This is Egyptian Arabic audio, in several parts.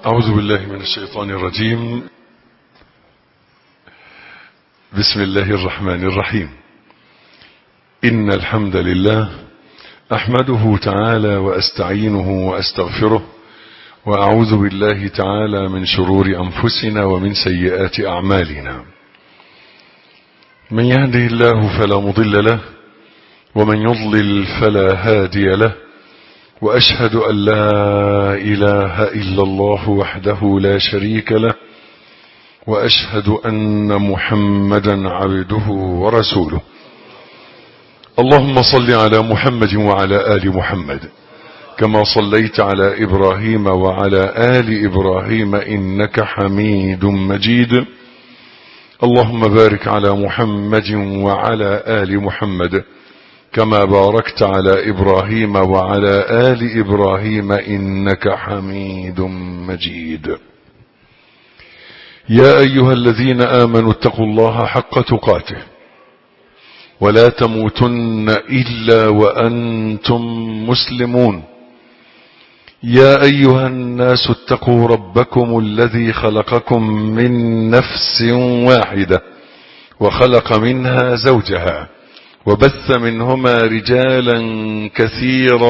أعوذ بالله من الشيطان الرجيم بسم الله الرحمن الرحيم إن الحمد لله أحمده تعالى وأستعينه وأستغفره وأعوذ بالله تعالى من شرور أنفسنا ومن سيئات أعمالنا من يهده الله فلا مضل له ومن يضلل فلا هادي له وأشهد أن لا إله إلا الله وحده لا شريك له وأشهد أن محمدا عبده ورسوله اللهم صل على محمد وعلى آل محمد كما صليت على إبراهيم وعلى آل إبراهيم إنك حميد مجيد اللهم بارك على محمد وعلى آل محمد كما باركت على إبراهيم وعلى آل إبراهيم إنك حميد مجيد يا أيها الذين آمنوا اتقوا الله حق تقاته ولا تموتن إلا وأنتم مسلمون يا أيها الناس اتقوا ربكم الذي خلقكم من نفس واحدة وخلق منها زوجها وبث منهما رجالا كثيرا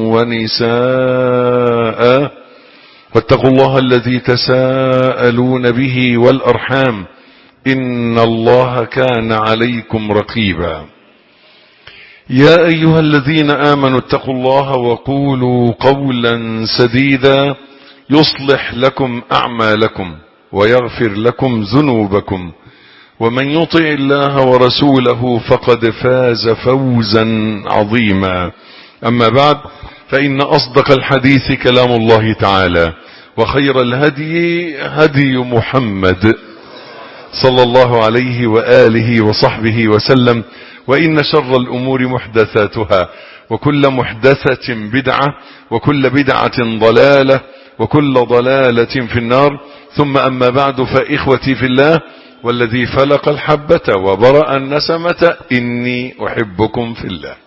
ونساء واتقوا الله الذي تساءلون به والأرحام إن الله كان عليكم رقيبا يا أيها الذين آمنوا اتقوا الله وقولوا قولا سديدا يصلح لكم أعمالكم ويغفر لكم ذنوبكم ومن يطع الله ورسوله فقد فاز فوزا عظيما أما بعد فإن أصدق الحديث كلام الله تعالى وخير الهدي هدي محمد صلى الله عليه وآله وصحبه وسلم وإن شر الأمور محدثاتها وكل محدثة بدعة وكل بدعة ضلالة وكل ضلالة في النار ثم أما بعد فإخوتي في الله والذي فلق الحبة وبرأ النسمة إني أحبكم في الله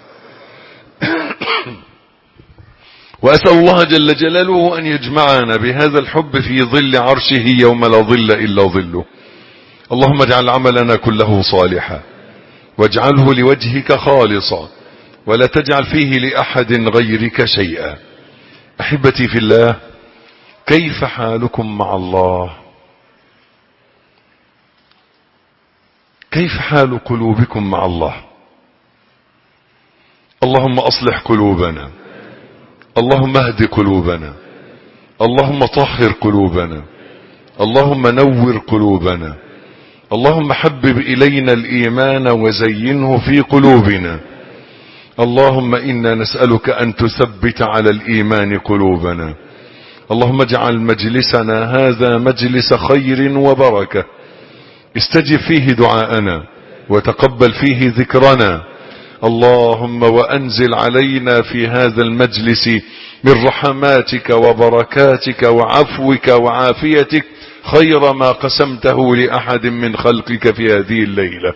وأسأل الله جل جلاله أن يجمعنا بهذا الحب في ظل عرشه يوم لا ظل إلا ظله اللهم اجعل عملنا كله صالحا واجعله لوجهك خالصا ولا تجعل فيه لأحد غيرك شيئا أحبتي في الله كيف حالكم مع الله كيف حال قلوبكم مع الله اللهم أصلح قلوبنا اللهم اهد قلوبنا اللهم طهر قلوبنا اللهم نور قلوبنا اللهم حبب إلينا الإيمان وزينه في قلوبنا اللهم إنا نسألك أن تثبت على الإيمان قلوبنا اللهم اجعل مجلسنا هذا مجلس خير وبركة استجب فيه دعاءنا وتقبل فيه ذكرنا اللهم وأنزل علينا في هذا المجلس من رحماتك وبركاتك وعفوك وعافيتك خير ما قسمته لأحد من خلقك في هذه الليلة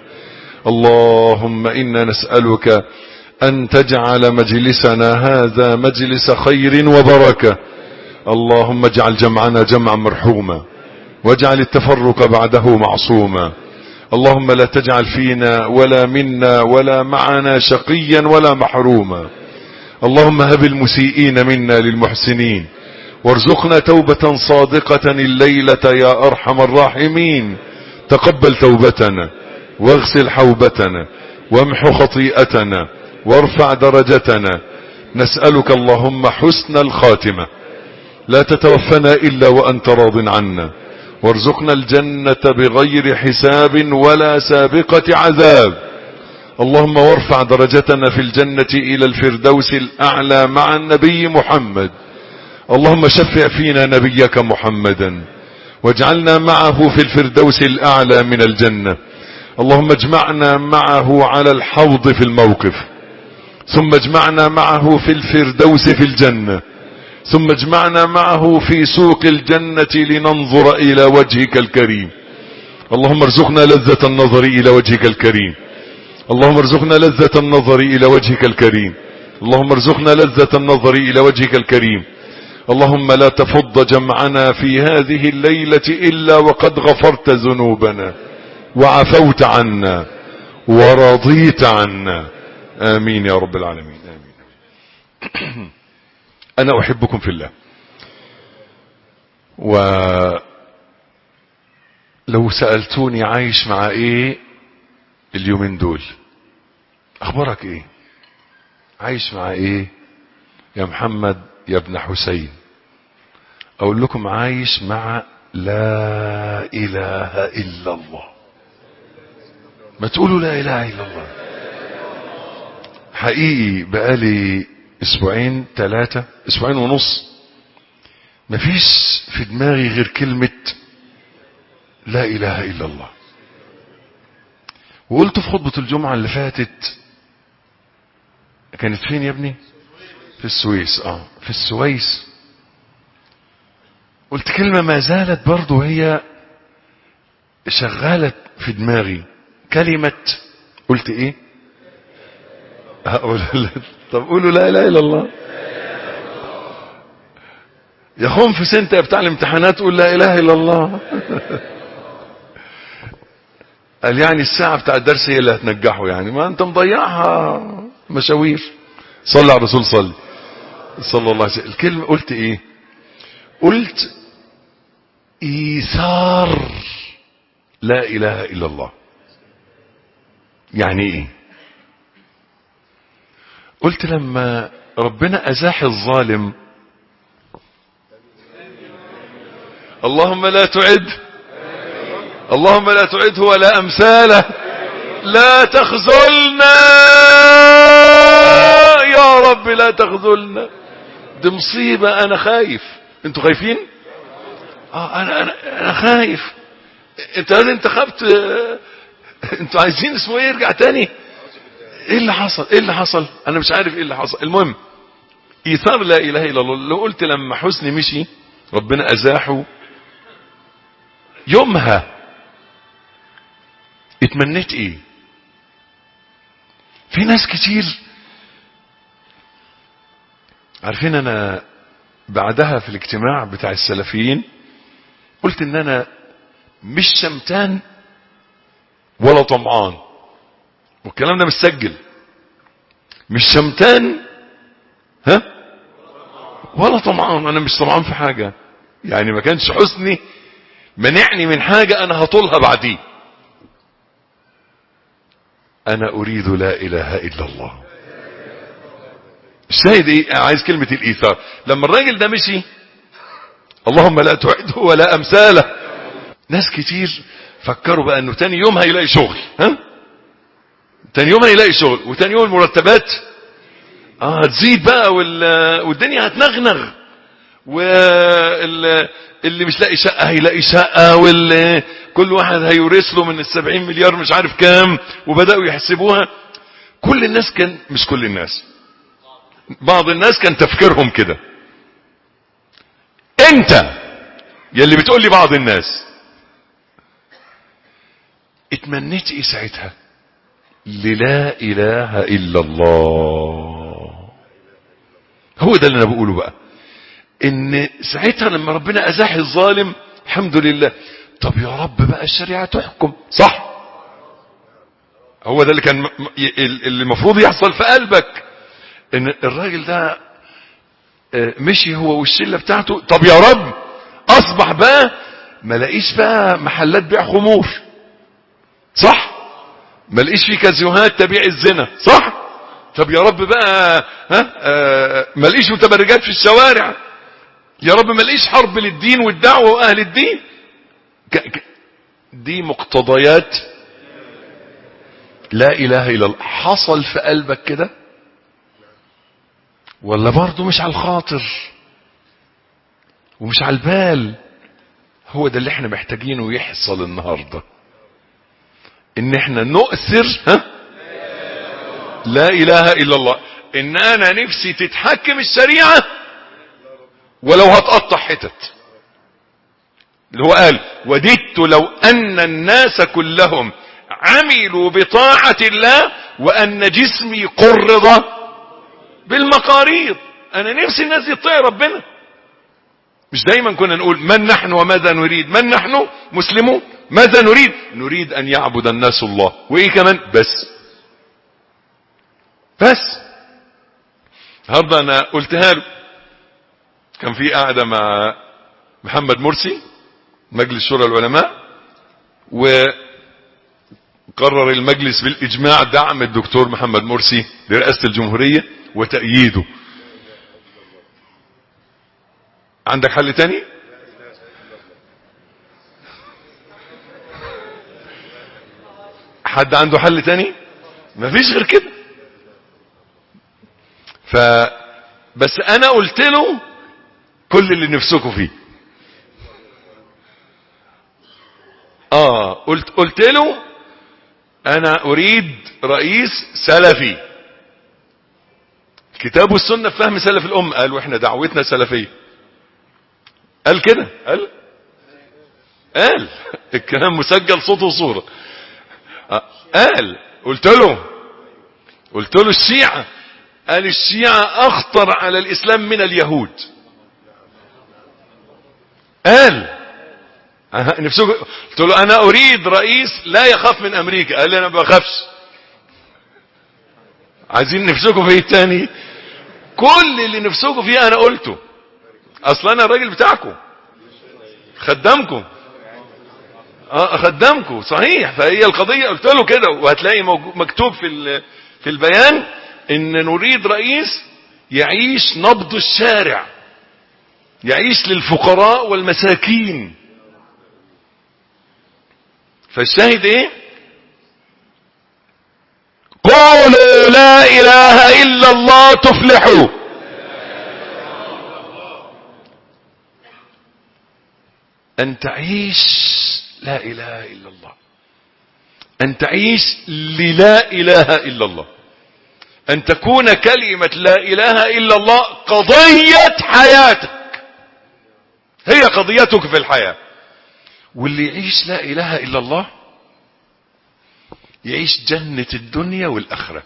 اللهم إنا نسألك أن تجعل مجلسنا هذا مجلس خير وبركة اللهم اجعل جمعنا جمعا مرحوما واجعل التفرق بعده معصوما اللهم لا تجعل فينا ولا منا ولا معنا شقيا ولا محروما اللهم هب المسيئين منا للمحسنين وارزقنا توبة صادقة الليلة يا أرحم الراحمين تقبل توبتنا واغسل حوبتنا وامح خطيئتنا وارفع درجتنا نسألك اللهم حسن الخاتمة لا تتوفنا إلا وأنت راض عنا وارزقنا الجنة بغير حساب ولا سابقة عذاب اللهم وارفع درجتنا في الجنة إلى الفردوس الأعلى مع النبي محمد اللهم شفع فينا نبيك محمدا واجعلنا معه في الفردوس الأعلى من الجنة اللهم اجمعنا معه على الحوض في الموقف ثم اجمعنا معه في الفردوس في الجنة ثم اجمعنا معه في سوق الجنة لننظر إلى وجهك الكريم اللهم ارزقنا لذة النظر إلى وجهك الكريم اللهم ارزقنا لذة النظر إلى وجهك الكريم اللهم ارزقنا لذة النظر إلى وجهك الكريم اللهم لا تفض جمعنا في هذه الليلة إلا وقد غفرت ذنوبنا وعفوت عنا ورضيت عنا آمين يا رب العالمين آمين أنا أحبكم في الله ولو سألتوني عايش مع إيه اليومين دول أخبارك إيه عايش مع إيه يا محمد يا ابن حسين أقول لكم عايش مع لا إله إلا الله ما تقولوا لا إله إلا الله حقيقي بقالي اسبوعين ثلاثة اسبوعين ونص مفيش في دماغي غير كلمة لا اله الا الله وقلت في خطبة الجمعة اللي فاتت كانت فين يا ابني في السويس اه في السويس قلت كلمة ما زالت برضو هي شغالة في دماغي كلمة قلت ايه هقول طب قولوا لا اله الا الله يا خنفس انت يا بتاع الامتحانات قول لا اله الا الله قال يعني الساعة بتاع الدرس هي اللي هتنجحه يعني ما انت مضيعها مشاوير صلى على الرسول صلي صلى الله عليه وسلم الكلمة قلت ايه قلت ايثار لا اله الا الله يعني ايه قلت لما ربنا ازاح الظالم اللهم لا تعد اللهم لا تعده ولا امثاله لا تخذلنا يا رب لا تخذلنا دي مصيبة انا خايف انتوا خايفين اه انا انا انا خايف انت هل انت خبت انتوا عايزين اسمه ايه يرجع تاني ايه اللي حصل ايه اللي حصل انا مش عارف ايه اللي حصل المهم ايثار لا اله الا الله لو قلت لما حسني مشي ربنا ازاحه يومها اتمنيت ايه في ناس كتير عارفين انا بعدها في الاجتماع بتاع السلفيين قلت ان انا مش شمتان ولا طمعان والكلام ده متسجل مش شمتان ها ولا طمعان انا مش طمعان في حاجة يعني ما كانش حسني منعني من حاجة انا هطولها بعديه انا اريد لا اله الا الله الشاهد ايه عايز كلمة الايثار لما الراجل ده مشي اللهم لا تعده ولا امثاله ناس كتير فكروا بقى انه تاني يوم هيلاقي شغل ها تاني يوم هيلاقي شغل وتاني يوم المرتبات اه هتزيد بقى والدنيا هتنغنغ واللي مش لاقي شقة هيلاقي شقة واللي كل واحد هيورث له من السبعين مليار مش عارف كام وبدأوا يحسبوها كل الناس كان مش كل الناس بعض الناس كان تفكيرهم كده انت يلي بتقول لي بعض الناس اتمنيت ايه ساعتها للا اله الا الله هو ده اللي انا بقوله بقى ان ساعتها لما ربنا ازاح الظالم الحمد لله طب يا رب بقى الشريعة تحكم صح هو ده اللي كان اللي المفروض يحصل في قلبك ان الراجل ده مشي هو والشله بتاعته طب يا رب اصبح بقى ما لاقيش بقى محلات بيع خمور صح ما لاقيش في كازيوهات تبيع الزنا صح طب يا رب بقى ها آه ما لاقيش متبرجات في الشوارع يا رب ما لاقيش حرب للدين والدعوه واهل الدين ك ك دي مقتضيات لا اله الا الله حصل في قلبك كده ولا برضه مش على الخاطر ومش على البال هو ده اللي احنا محتاجينه يحصل النهارده ان احنا نؤثر ها لا اله الا الله ان انا نفسي تتحكم الشريعه ولو هتقطع حتت اللي هو قال وددت لو ان الناس كلهم عملوا بطاعه الله وان جسمي قرض بالمقاريض انا نفسي الناس يطيع ربنا مش دايما كنا نقول من نحن وماذا نريد من نحن مسلمون ماذا نريد نريد ان يعبد الناس الله وايه كمان بس بس النهارده انا قلتها له كان في قاعده مع محمد مرسي مجلس شورى العلماء وقرر المجلس بالاجماع دعم الدكتور محمد مرسي لرئاسه الجمهوريه وتأييده عندك حل تاني حد عنده حل تاني مفيش غير كده ف بس انا قلت له كل اللي نفسكم فيه اه قلت قلت له انا اريد رئيس سلفي كتاب والسنة فهم سلف الأم قال واحنا دعوتنا سلفية قال كده قال قال الكلام مسجل صوت وصورة قال قلت له قلت له الشيعة قال الشيعة أخطر على الإسلام من اليهود قال نفسه قلت له أنا أريد رئيس لا يخاف من أمريكا قال لي أنا ما بخافش عايزين نفسكم في ايه تاني كل اللي نفسكم فيه انا قلته اصلا انا الراجل بتاعكم خدامكم اه خدامكم صحيح فهي القضية قلت له كده وهتلاقي مكتوب في في البيان ان نريد رئيس يعيش نبض الشارع يعيش للفقراء والمساكين فالشاهد ايه قولوا لا اله الا الله تفلحوا ان تعيش لا اله الا الله ان تعيش للا اله الا الله ان تكون كلمة لا اله الا الله قضية حياتك هي قضيتك في الحياة واللي يعيش لا اله الا الله يعيش جنة الدنيا والآخرة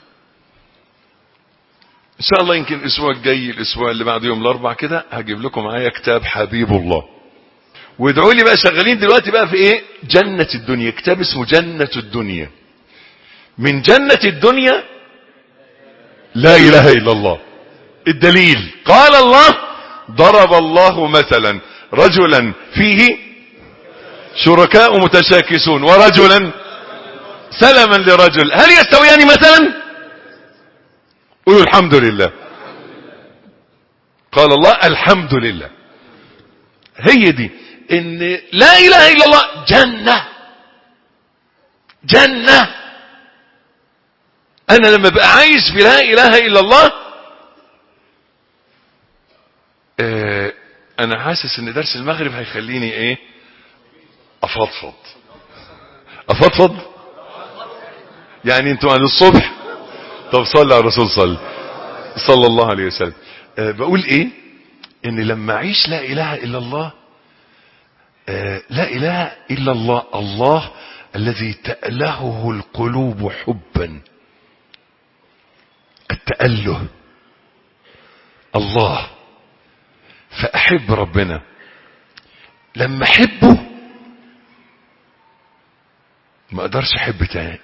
إن شاء الله يمكن الأسبوع الجاي الأسبوع اللي بعد يوم الأربع كده هجيب لكم معايا كتاب حبيب الله وادعوا لي بقى شغالين دلوقتي بقى في إيه جنة الدنيا كتاب اسمه جنة الدنيا من جنة الدنيا لا إله إلا الله الدليل قال الله ضرب الله مثلا رجلا فيه شركاء متشاكسون ورجلا سلما لرجل هل يستويان مثلا قولوا الحمد لله قال الله الحمد لله هي دي ان لا اله الا الله جنة جنة انا لما بقى عايش في لا اله الا الله اه انا حاسس ان درس المغرب هيخليني ايه افضفض افضفض يعني انتوا عن الصبح طب صلى على الرسول صلى صلى الله عليه وسلم أه بقول ايه ان لما اعيش لا اله الا الله أه لا اله الا الله الله الذي تألهه القلوب حبا التأله الله فأحب ربنا لما أحبه ما أقدرش أحب تاني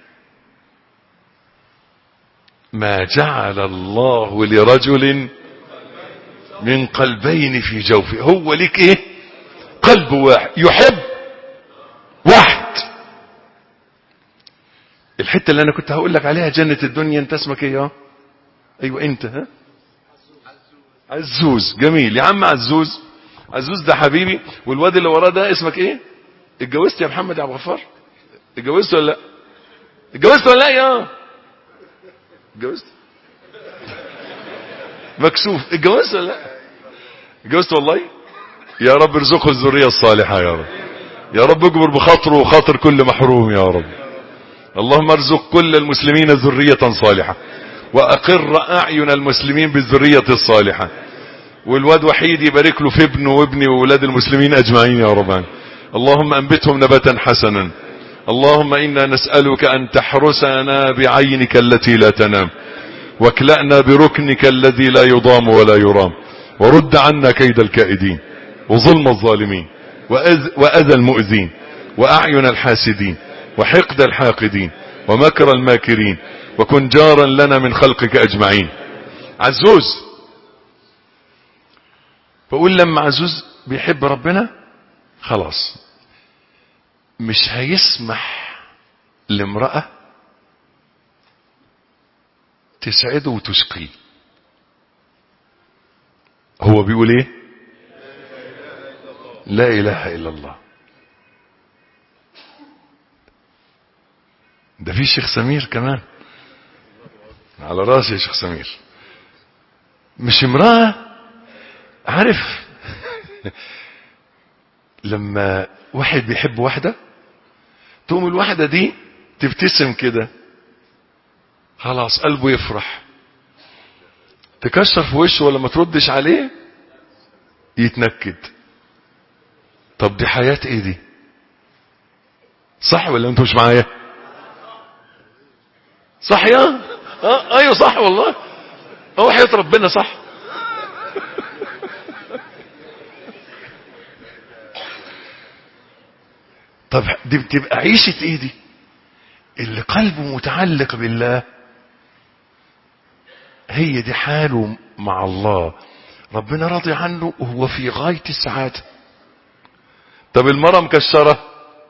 ما جعل الله لرجل من قلبين في جوفه هو لك ايه قلب واحد يحب واحد الحتة اللي انا كنت هقول لك عليها جنة الدنيا انت اسمك ايه اه ايوه انت ها عزوز جميل يا عم عزوز عزوز ده حبيبي والواد اللي وراه ده اسمك ايه اتجوزت يا محمد يا عبد الغفار اتجوزت ولا لا اتجوزت ولا لا يا اتجوزت مكسوف اتجوزت ولا لا اتجوزت والله يا رب ارزقه الذريه الصالحه يا رب يا رب اجبر بخاطره وخاطر كل محروم يا رب اللهم ارزق كل المسلمين ذريه صالحه واقر اعين المسلمين بالذريه الصالحه والواد وحيد يبارك له في ابنه وابني واولاد المسلمين اجمعين يا رب اللهم انبتهم نباتا حسنا اللهم انا نسالك ان تحرسنا بعينك التي لا تنام واكلأنا بركنك الذي لا يضام ولا يرام ورد عنا كيد الكائدين وظلم الظالمين وأذ وأذى المؤذين وأعين الحاسدين وحقد الحاقدين ومكر الماكرين وكن جارا لنا من خلقك أجمعين عزوز بقول لما عزوز بيحب ربنا خلاص مش هيسمح لامرأة تسعده وتشقيه هو بيقول ايه لا اله الا الله ده في شيخ سمير كمان على راسي يا شيخ سمير مش امرأة عارف لما واحد بيحب واحدة تقوم الواحدة دي تبتسم كده خلاص قلبه يفرح تكشر في وشه ولا ما تردش عليه يتنكد طب دي حياة ايه دي صح ولا انتوا مش معايا صح يا اه ايوه صح والله هو حياة ربنا صح طب دي بتبقى عيشة ايه دي اللي قلبه متعلق بالله هي دي حاله مع الله ربنا راضي عنه وهو في غاية السعادة طب المرة مكشرة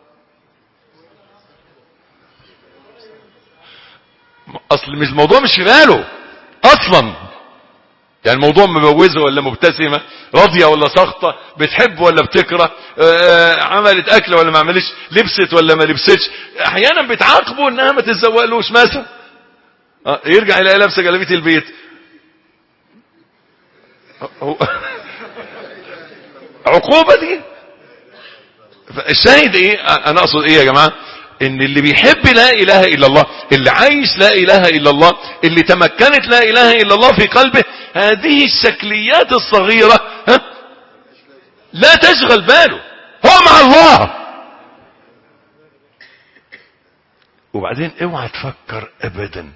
اصل مش الموضوع مش في باله اصلا يعني الموضوع مبوزة ولا مبتسمة راضية ولا سخطة بتحب ولا بتكره آه عملت اكل ولا ما عملتش لبست ولا ما لبستش احيانا بتعاقبه انها ما تتزوقلوش مثلا آه يرجع يلاقي لابسه جلابيه البيت هو عقوبة دي الشاهد ايه انا اقصد ايه يا جماعة ان اللي بيحب لا اله الا الله اللي عايش لا اله الا الله اللي تمكنت لا اله الا الله في قلبه هذه الشكليات الصغيرة ها لا تشغل باله هو مع الله وبعدين اوعى تفكر ابدا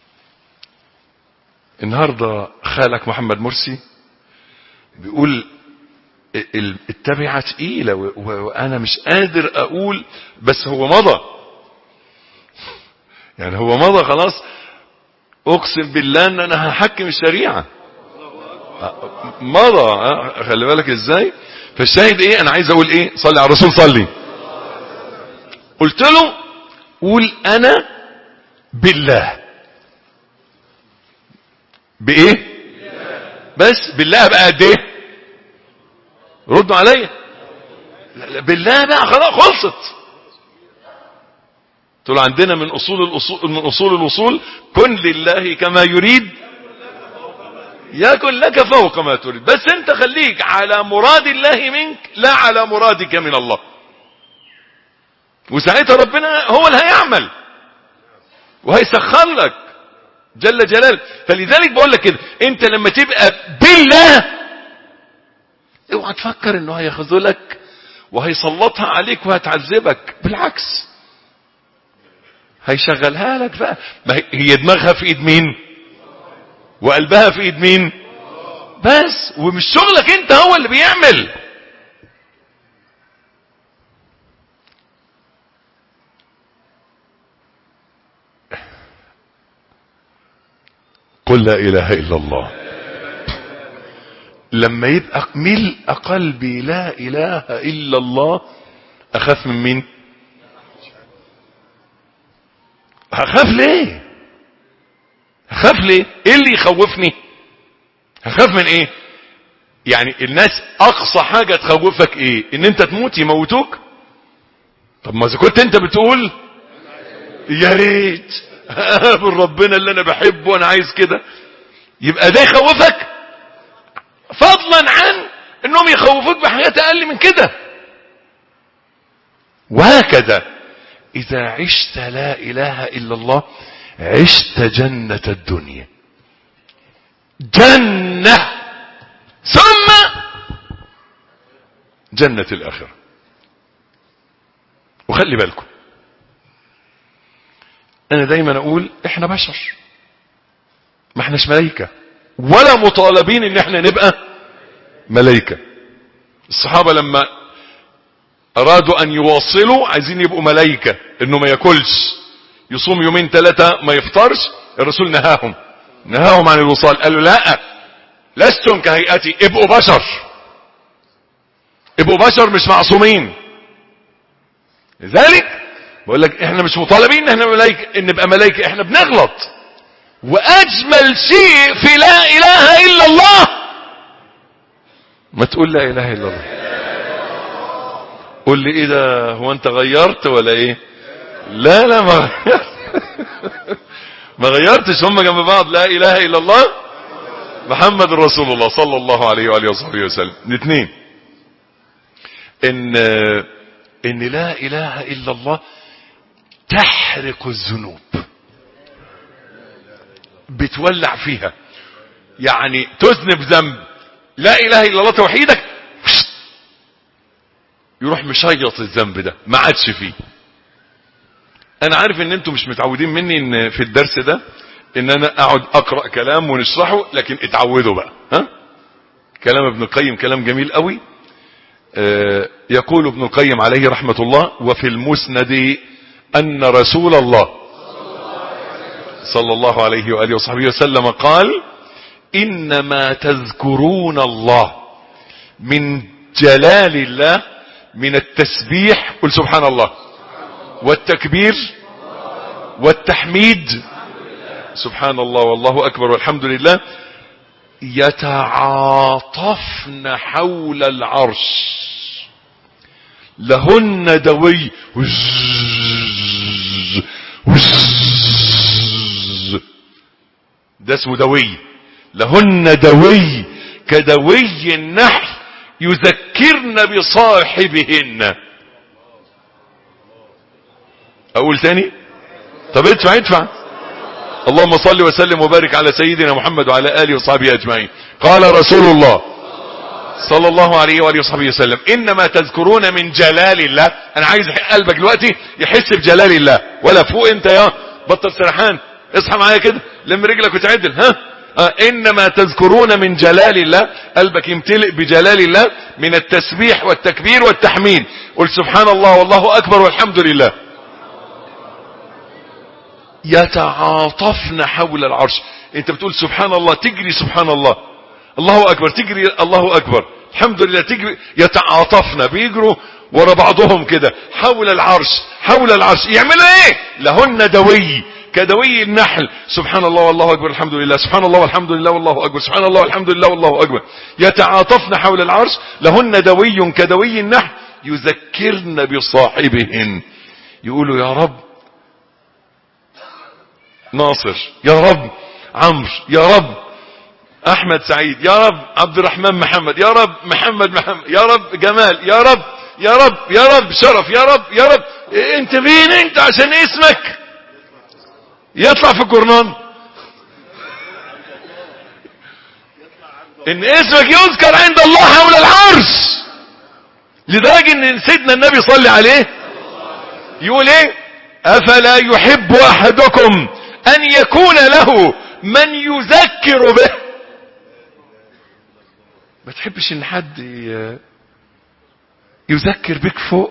النهاردة خالك محمد مرسي بيقول التبعة تقيلة وأنا مش قادر أقول بس هو مضى يعني هو مضى خلاص أقسم بالله أن أنا هحكم الشريعة مضى خلي بالك إزاي فالشاهد إيه أنا عايز أقول إيه صلي على الرسول صلي قلت له قول أنا بالله بإيه بس بالله بقى قد ايه ردوا عليا بالله بقى خلاص خلصت تقول عندنا من اصول الاصول من اصول الوصول كن لله كما يريد يكن لك فوق ما تريد بس انت خليك على مراد الله منك لا على مرادك من الله وساعتها ربنا هو اللي هيعمل وهيسخر لك جل جلاله فلذلك بقول لك كده انت لما تبقى بالله اوعى تفكر انه هيخذلك وهيسلطها عليك وهتعذبك بالعكس هيشغلها لك بقى ما هي دماغها في ايد مين وقلبها في ايد مين بس ومش شغلك انت هو اللي بيعمل قل لا اله الا الله لما يبقى ملء قلبي لا اله الا الله اخاف من مين هخاف ليه هخاف ليه ايه اللي يخوفني هخاف من ايه يعني الناس اقصى حاجة تخوفك ايه ان انت تموت يموتوك طب ما اذا كنت انت بتقول يا ريت اقابل ربنا اللي انا بحبه وانا عايز كده يبقى ده يخوفك فضلا عن انهم يخوفوك بحاجات اقل من كده وهكذا اذا عشت لا اله الا الله عشت جنة الدنيا جنة ثم جنة الاخرة وخلي بالكم انا دايما اقول احنا بشر ما احناش ملايكة ولا مطالبين ان احنا نبقى ملايكة الصحابة لما ارادوا ان يواصلوا عايزين يبقوا ملايكة انه ما ياكلش يصوم يومين ثلاثة ما يفطرش الرسول نهاهم نهاهم عن الوصال قالوا لا لستم كهيئتي ابقوا بشر ابقوا بشر مش معصومين لذلك بقول لك احنا مش مطالبين ان احنا ملايكة ان نبقى ملايكة احنا بنغلط واجمل شيء في لا اله الا الله ما تقول لا اله الا الله قول لي ايه ده هو انت غيرت ولا ايه لا لا ما غيرت ما غيرتش هم جنب بعض لا اله الا الله محمد رسول الله صلى الله عليه واله وصحبه وسلم الاثنين ان ان لا اله الا الله تحرق الذنوب بتولع فيها يعني تذنب ذنب لا اله الا الله توحيدك يروح مشيط الذنب ده ما عادش فيه انا عارف ان انتم مش متعودين مني ان في الدرس ده ان انا اقعد اقرا كلام ونشرحه لكن اتعودوا بقى ها كلام ابن القيم كلام جميل قوي آه يقول ابن القيم عليه رحمه الله وفي المسند ان رسول الله صلى الله عليه واله وصحبه وسلم قال انما تذكرون الله من جلال الله من التسبيح قل سبحان الله والتكبير والتحميد سبحان الله والله اكبر والحمد لله يتعاطفن حول العرش لهن دوي ده اسمه دوي لهن دوي كدوي النحل يذكرن بصاحبهن اقول تاني طب ادفع ادفع اللهم صل وسلم وبارك على سيدنا محمد وعلى اله وصحبه اجمعين قال رسول الله صلى الله عليه واله وصحبه وسلم انما تذكرون من جلال الله انا عايز قلبك دلوقتي يحس بجلال الله ولا فوق انت يا بطل سرحان اصحى معايا كده لم رجلك وتعدل ها آه انما تذكرون من جلال الله قلبك يمتلئ بجلال الله من التسبيح والتكبير والتحميد قل سبحان الله والله اكبر والحمد لله يتعاطفن حول العرش انت بتقول سبحان الله تجري سبحان الله الله اكبر تجري الله اكبر الحمد لله تجري يتعاطفن بيجروا ورا بعضهم كده حول العرش حول العرش يعملوا ايه لهن دوي كدوي النحل سبحان الله والله اكبر الحمد لله سبحان الله والحمد لله والله اكبر سبحان الله والحمد لله والله اكبر يتعاطفن حول العرش لهن دوي كدوي النحل يذكرن بصاحبهن يقولوا يا رب ناصر يا رب عمرو يا رب احمد سعيد يا رب عبد الرحمن محمد يا رب محمد محمد يا رب جمال يا رب يا رب يا رب شرف يا رب يا رب انت مين انت عشان اسمك يطلع في الجرنان ان اسمك يذكر عند الله حول العرش لدرجة ان سيدنا النبي صلى عليه يقول ايه افلا يحب احدكم ان يكون له من يذكر به ما تحبش ان حد يذكر بك فوق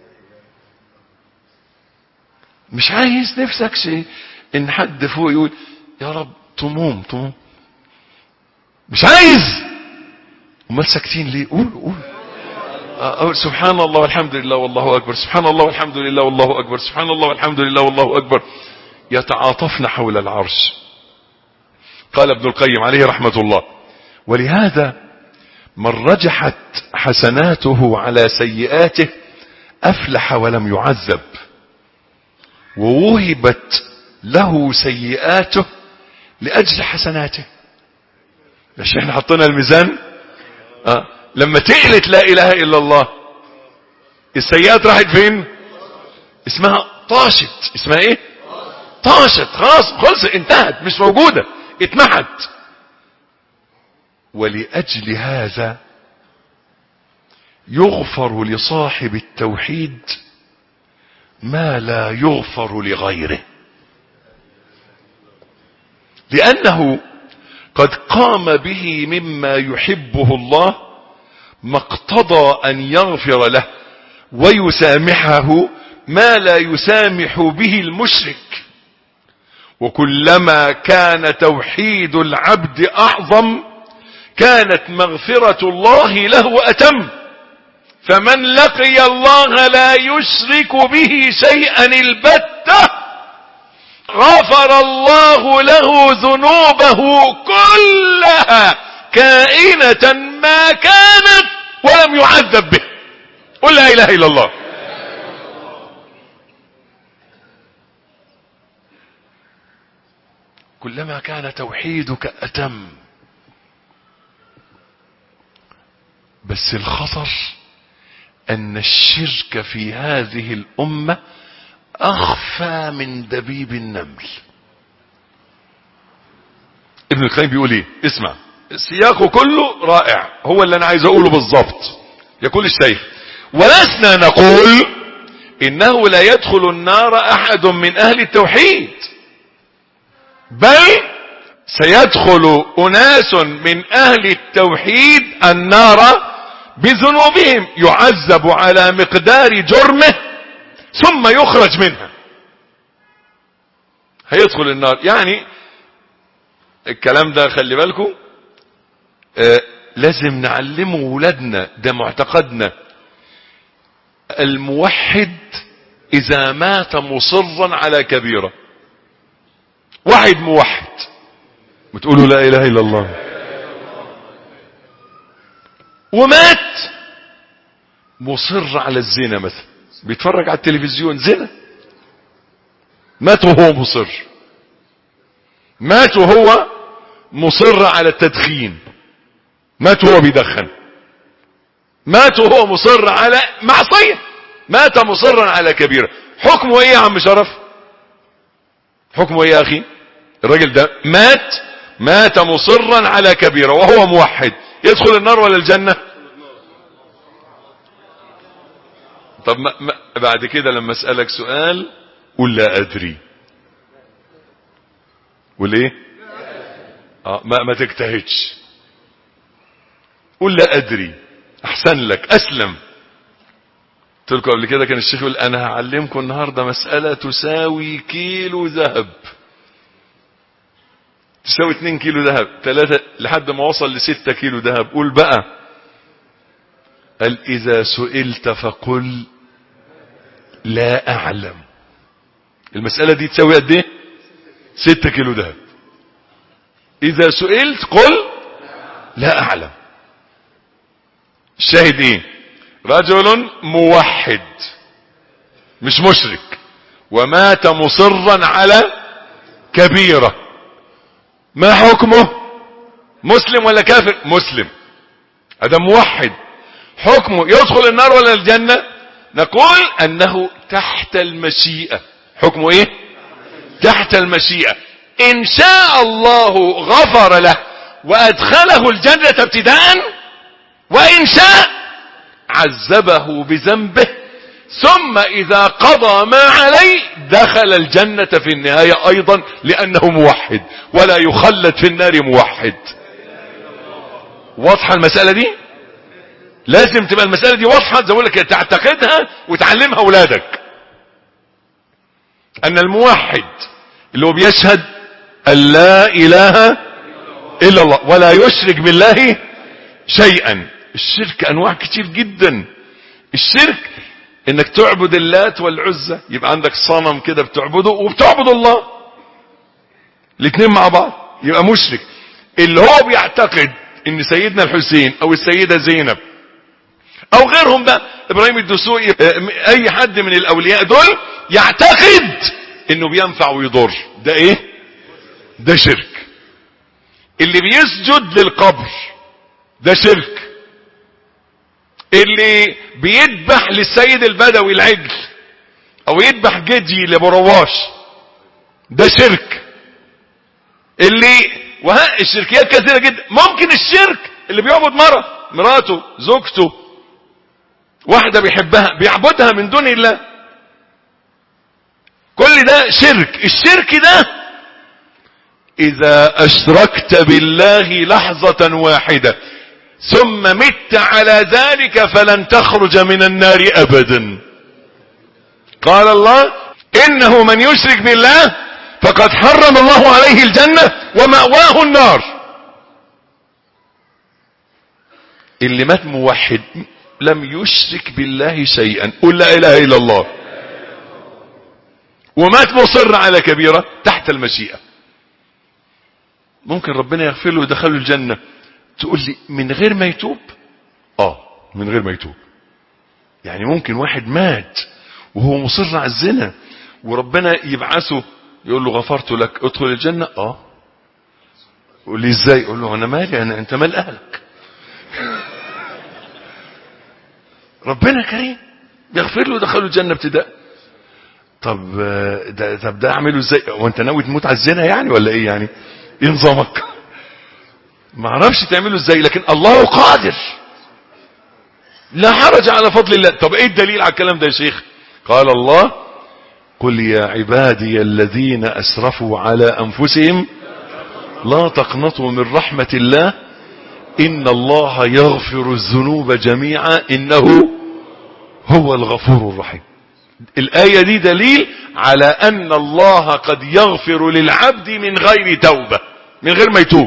مش عايز نفسك شيء ان حد فوق يقول يا رب طموم طموم مش عايز امال ساكتين ليه قول قول أقول سبحان الله والحمد لله والله اكبر سبحان الله والحمد لله والله اكبر سبحان الله والحمد لله والله اكبر يتعاطفن حول العرش قال ابن القيم عليه رحمه الله ولهذا من رجحت حسناته على سيئاته افلح ولم يعذب ووهبت له سيئاته لاجل حسناته مش احنا حطينا الميزان آه. لما تقلت لا اله الا الله السيئات راحت فين اسمها طاشت اسمها ايه طاشت خلاص خلص انتهت مش موجودة اتمحت ولأجل هذا يغفر لصاحب التوحيد ما لا يغفر لغيره لأنه قد قام به مما يحبه الله ما اقتضى أن يغفر له ويسامحه ما لا يسامح به المشرك وكلما كان توحيد العبد أعظم كانت مغفرة الله له أتم فمن لقي الله لا يشرك به شيئا البتة غفر الله له ذنوبه كلها كائنة ما كانت ولم يعذب به قل لا إله إلا الله كلما كان توحيدك أتم بس الخطر أن الشرك في هذه الأمة أخفى من دبيب النمل ابن القيم بيقول ايه اسمع السياق كله رائع هو اللي انا عايز اقوله بالظبط يقول الشيخ ولسنا نقول انه لا يدخل النار احد من اهل التوحيد بل سيدخل اناس من اهل التوحيد النار بذنوبهم يعذب على مقدار جرمه ثم يخرج منها هيدخل النار يعني الكلام ده خلي بالكم آه لازم نعلمه ولادنا ده معتقدنا الموحد اذا مات مصرا على كبيرة واحد موحد بتقولوا لا اله الا الله ومات مصر على الزنا مثلا بيتفرج على التلفزيون زنا مات وهو مصر مات وهو مصر على التدخين مات وهو بيدخن مات وهو مصر على معصية مات مصرا على كبيرة حكمه ايه يا عم شرف حكمه ايه يا اخي الراجل ده مات مات مصرا على كبيرة وهو موحد يدخل النار ولا الجنة طب ما ما بعد كده لما اسألك سؤال قل لا ادري وليه اه ما, ما تجتهدش قل لا ادري احسن لك اسلم قلت لكم قبل كده كان الشيخ يقول انا هعلمكم النهارده مساله تساوي كيلو ذهب تساوي 2 كيلو ذهب 3 لحد ما وصل ل 6 كيلو ذهب قول بقى قال اذا سئلت فقل لا اعلم المساله دي تساوي قد ايه 6 كيلو ذهب اذا سئلت قل لا اعلم الشاهد ايه رجل موحد مش مشرك ومات مصرا على كبيرة ما حكمه مسلم ولا كافر مسلم هذا موحد حكمه يدخل النار ولا الجنة نقول انه تحت المشيئة حكمه ايه تحت المشيئة ان شاء الله غفر له وادخله الجنة ابتداء وان شاء عذبه بذنبه ثم اذا قضى ما عليه دخل الجنة في النهاية ايضا لانه موحد ولا يخلد في النار موحد واضحة المسألة دي لازم تبقى المسألة دي واضحة زي لك تعتقدها وتعلمها اولادك ان الموحد اللي هو بيشهد ان لا اله الا الله ولا يشرك بالله شيئا الشرك انواع كتير جدا الشرك انك تعبد اللات والعزة يبقى عندك صنم كده بتعبده وبتعبد الله الاثنين مع بعض يبقى مشرك اللي هو بيعتقد ان سيدنا الحسين او السيدة زينب او غيرهم بقى ابراهيم الدسوقي اي حد من الاولياء دول يعتقد انه بينفع ويضر ده ايه ده شرك اللي بيسجد للقبر ده شرك اللي بيذبح للسيد البدوي العجل او يذبح جدي لبرواش ده شرك اللي وها الشركيات كثيرة جدا ممكن الشرك اللي بيعبد مرة مراته زوجته واحدة بيحبها بيعبدها من دون الله كل ده شرك الشرك ده اذا اشركت بالله لحظة واحدة ثم مت على ذلك فلن تخرج من النار ابدا قال الله انه من يشرك بالله فقد حرم الله عليه الجنة ومأواه النار اللي مات موحد لم يشرك بالله شيئا قل لا اله الا الله ومات مصر على كبيرة تحت المشيئة ممكن ربنا يغفر له ويدخله الجنة تقول لي من غير ما يتوب اه من غير ما يتوب يعني ممكن واحد مات وهو مصر على الزنا وربنا يبعثه يقول له غفرت لك ادخل الجنة اه يقول لي ازاي يقول له انا مالي انا انت مال اهلك ربنا كريم يغفر له دخله الجنة ابتداء طب ده طب ده اعمله ازاي وانت ناوي تموت على الزنا يعني ولا ايه يعني ايه نظامك ما اعرفش تعمله ازاي لكن الله قادر لا حرج على فضل الله طب ايه الدليل على الكلام ده يا شيخ قال الله قل يا عبادي الذين اسرفوا على انفسهم لا تقنطوا من رحمة الله ان الله يغفر الذنوب جميعا انه هو الغفور الرحيم الآية دي دليل على أن الله قد يغفر للعبد من غير توبة من غير ما يتوب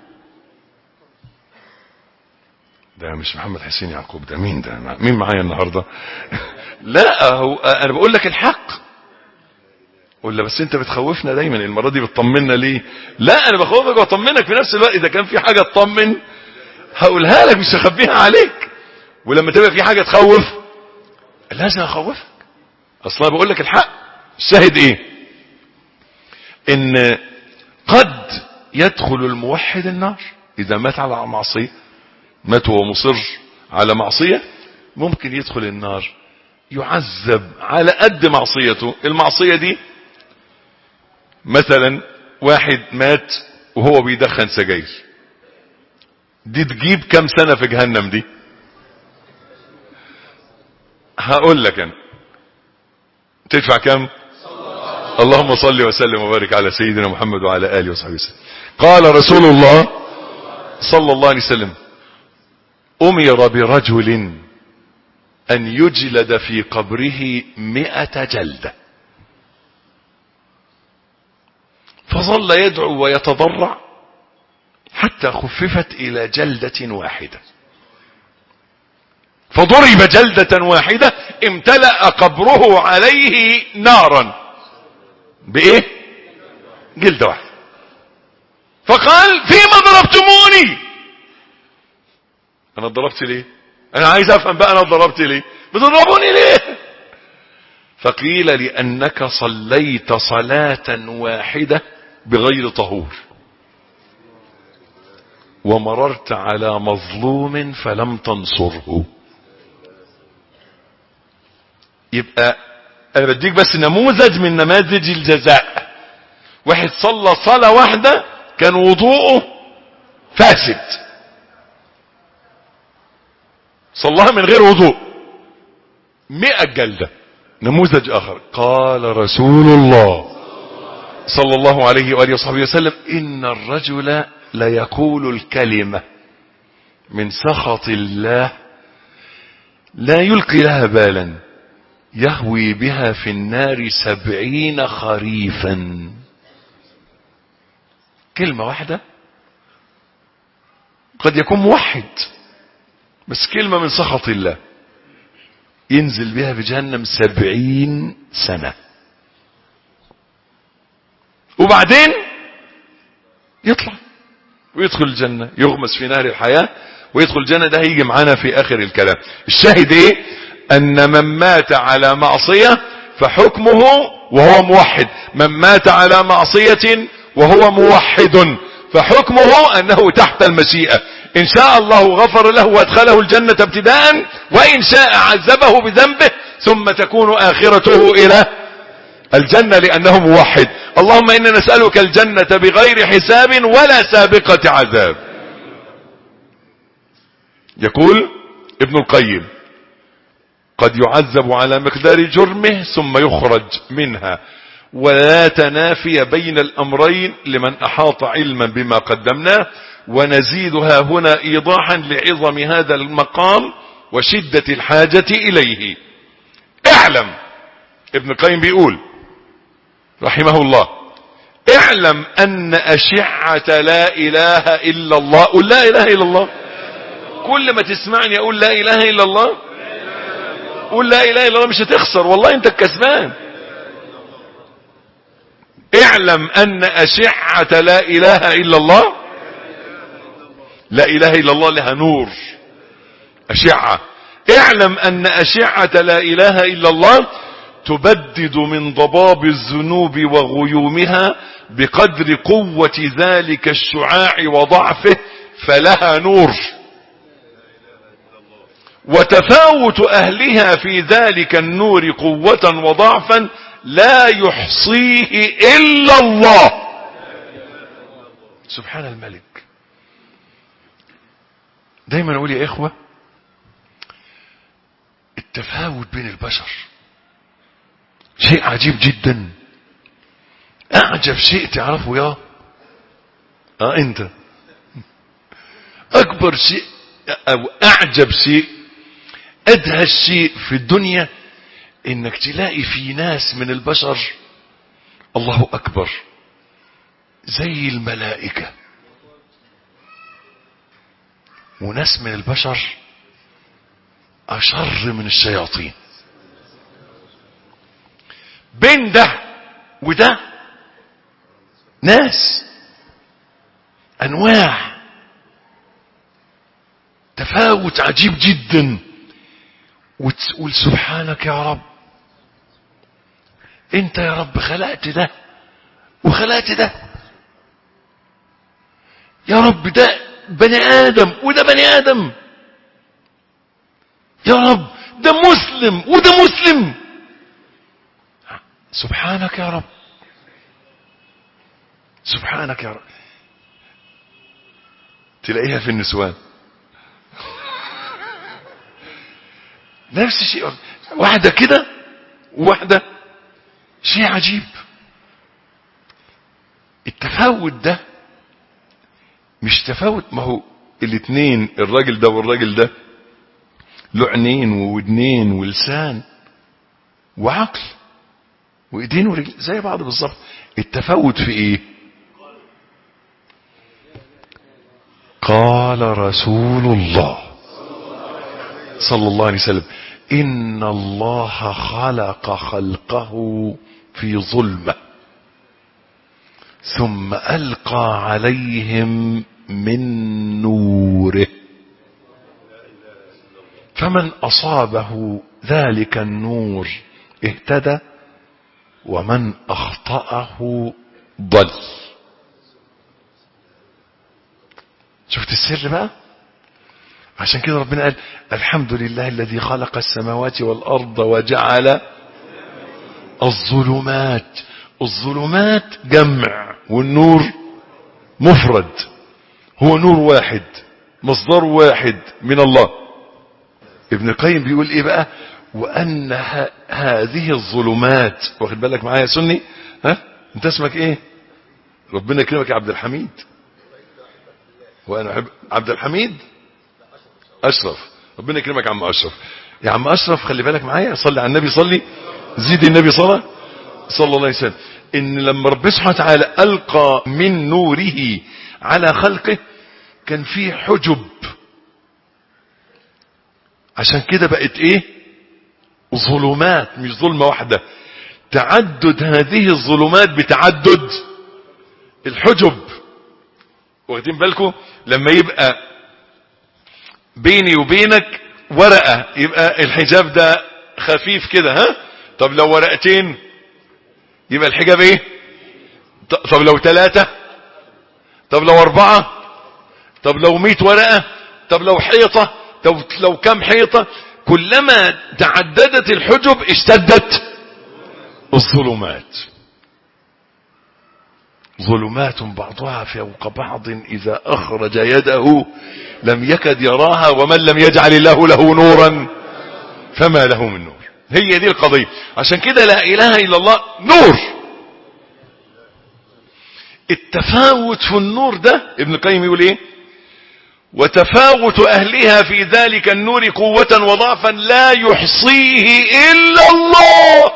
ده مش محمد حسين يعقوب ده مين ده مين معايا النهاردة لا هو أنا بقول لك الحق ولا بس انت بتخوفنا دايما المرة دي بتطمنا ليه لا انا بخوفك واطمنك في نفس الوقت اذا كان في حاجة تطمن هقولها لك مش هخبيها عليك ولما تبقى في حاجة تخوف لازم اخوفك اصلا بقول لك الحق الشاهد ايه ان قد يدخل الموحد النار اذا مات على معصية مات وهو مصر على معصية ممكن يدخل النار يعذب على قد معصيته المعصية دي مثلا واحد مات وهو بيدخن سجاير دي تجيب كم سنة في جهنم دي هقول لك انا تدفع كم اللهم صل وسلم وبارك على سيدنا محمد وعلى آله وصحبه وسلم قال رسول الله صلى الله عليه وسلم أمر برجل أن يجلد في قبره مئة جلدة فظل يدعو ويتضرع حتى خففت إلى جلدة واحدة فضرب جلدة واحدة امتلأ قبره عليه نارا بايه جلدة واحدة فقال فيما ضربتموني انا ضربت ليه انا عايز افهم بقى انا ضربت ليه بتضربوني ليه فقيل لانك صليت صلاة واحدة بغير طهور ومررت على مظلوم فلم تنصره يبقى انا بديك بس نموذج من نماذج الجزاء واحد صلى صلاة واحدة كان وضوءه فاسد صلاها من غير وضوء مئة جلدة نموذج اخر قال رسول الله صلى الله عليه وآله وصحبه وسلم إن الرجل ليقول الكلمة من سخط الله لا يلقي لها بالا يهوي بها في النار سبعين خريفا كلمة واحدة قد يكون موحد بس كلمة من سخط الله ينزل بها في جهنم سبعين سنة وبعدين يطلع ويدخل الجنة يغمس في نار الحياة ويدخل الجنة ده هيجي معانا في آخر الكلام الشاهد ايه ان من مات على معصية فحكمه وهو موحد من مات على معصية وهو موحد فحكمه انه تحت المشيئة ان شاء الله غفر له وادخله الجنة ابتداء وان شاء عذبه بذنبه ثم تكون اخرته الى الجنة لانه موحد اللهم انا نسألك الجنة بغير حساب ولا سابقة عذاب يقول ابن القيم قد يعذب على مقدار جرمه ثم يخرج منها ولا تنافي بين الأمرين لمن أحاط علما بما قدمناه ونزيدها هنا إيضاحا لعظم هذا المقام وشدة الحاجة إليه اعلم ابن القيم بيقول رحمه الله اعلم أن أشعة لا إله إلا الله قل لا إله إلا الله كل ما تسمعني أقول لا إله إلا الله قول لا إله إلا الله مش هتخسر والله أنت الكسبان اعلم أن أشعة لا إله إلا الله لا إله إلا الله لها نور أشعة اعلم أن أشعة لا إله إلا الله تبدد من ضباب الذنوب وغيومها بقدر قوة ذلك الشعاع وضعفه فلها نور وتفاوت أهلها في ذلك النور قوة وضعفا لا يحصيه إلا الله سبحان الملك دايما أقول يا إخوة التفاوت بين البشر شيء عجيب جدا أعجب شيء تعرفه يا آه أنت أكبر شيء أو أعجب شيء أدهش شيء في الدنيا إنك تلاقي في ناس من البشر الله أكبر زي الملائكة وناس من البشر أشر من الشياطين بين ده وده ناس أنواع تفاوت عجيب جدا وتقول سبحانك يا رب انت يا رب خلقت ده وخلقت ده يا رب ده بني ادم وده بني ادم يا رب ده مسلم وده مسلم سبحانك يا رب سبحانك يا رب تلاقيها في النسوان نفس الشيء واحدة كده وواحدة شيء عجيب التفاوت ده مش تفاوت ما هو الاثنين الراجل ده والراجل ده له عينين وودنين ولسان وعقل وايدين ورجل زي بعض بالظبط التفاوت في ايه قال رسول الله صلى الله عليه وسلم إن الله خلق خلقه في ظلمة ثم ألقى عليهم من نوره فمن أصابه ذلك النور اهتدى ومن أخطأه ضل شفت السر بقى عشان كده ربنا قال الحمد لله الذي خلق السماوات والأرض وجعل الظلمات الظلمات جمع والنور مفرد هو نور واحد مصدر واحد من الله ابن القيم بيقول ايه بقى وان ه- هذه الظلمات واخد بالك معايا يا سني ها انت اسمك ايه ربنا يكرمك يا عبد الحميد وانا احب عبد الحميد اشرف ربنا يكرمك يا عم اشرف يا عم اشرف خلي بالك معايا صلي على النبي صلي زيد النبي صلى صلى الله عليه وسلم ان لما ربنا سبحانه وتعالى القى من نوره على خلقه كان فيه حجب عشان كده بقت ايه ظلمات مش ظلمة واحدة تعدد هذه الظلمات بتعدد الحجب واخدين بالكم لما يبقى بيني وبينك ورقة يبقى الحجاب ده خفيف كده ها طب لو ورقتين يبقى الحجاب ايه ط- طب لو ثلاثة طب لو اربعة طب لو مئة ورقة طب لو حيطة طب لو كم حيطة كلما تعددت الحجب اشتدت الظلمات ظلمات بعضها فوق بعض إذا أخرج يده لم يكد يراها ومن لم يجعل الله له نورا فما له من نور هي دي القضية عشان كده لا إله إلا الله نور التفاوت في النور ده ابن القيم يقول ايه وتفاوت أهلها في ذلك النور قوة وضعفا لا يحصيه إلا الله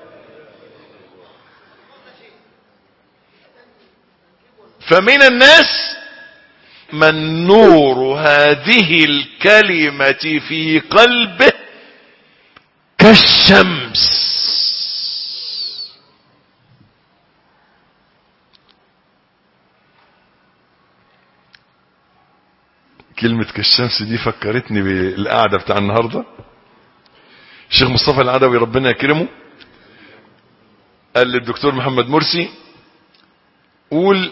فمن الناس من نور هذه الكلمة في قلبه كالشمس كلمة كالشمس دي فكرتني بالقعدة بتاع النهاردة الشيخ مصطفى العدوي ربنا يكرمه قال للدكتور محمد مرسي قول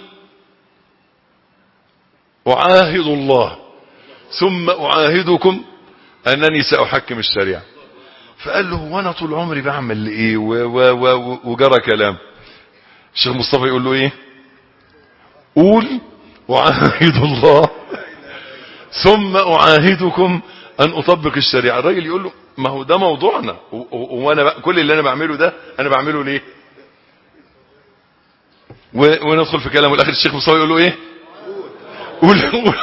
أعاهد الله ثم أعاهدكم أنني سأحكم الشريعة فقال له وانا طول عمري بعمل ايه و و و وجرى كلام الشيخ مصطفى يقول له ايه قول وعاهد الله ثم اعاهدكم ان اطبق الشريعه الراجل يقول له ما هو ده موضوعنا وانا كل اللي انا بعمله ده انا بعمله ليه وندخل في كلام والاخر الشيخ مصطفى يقول له ايه قول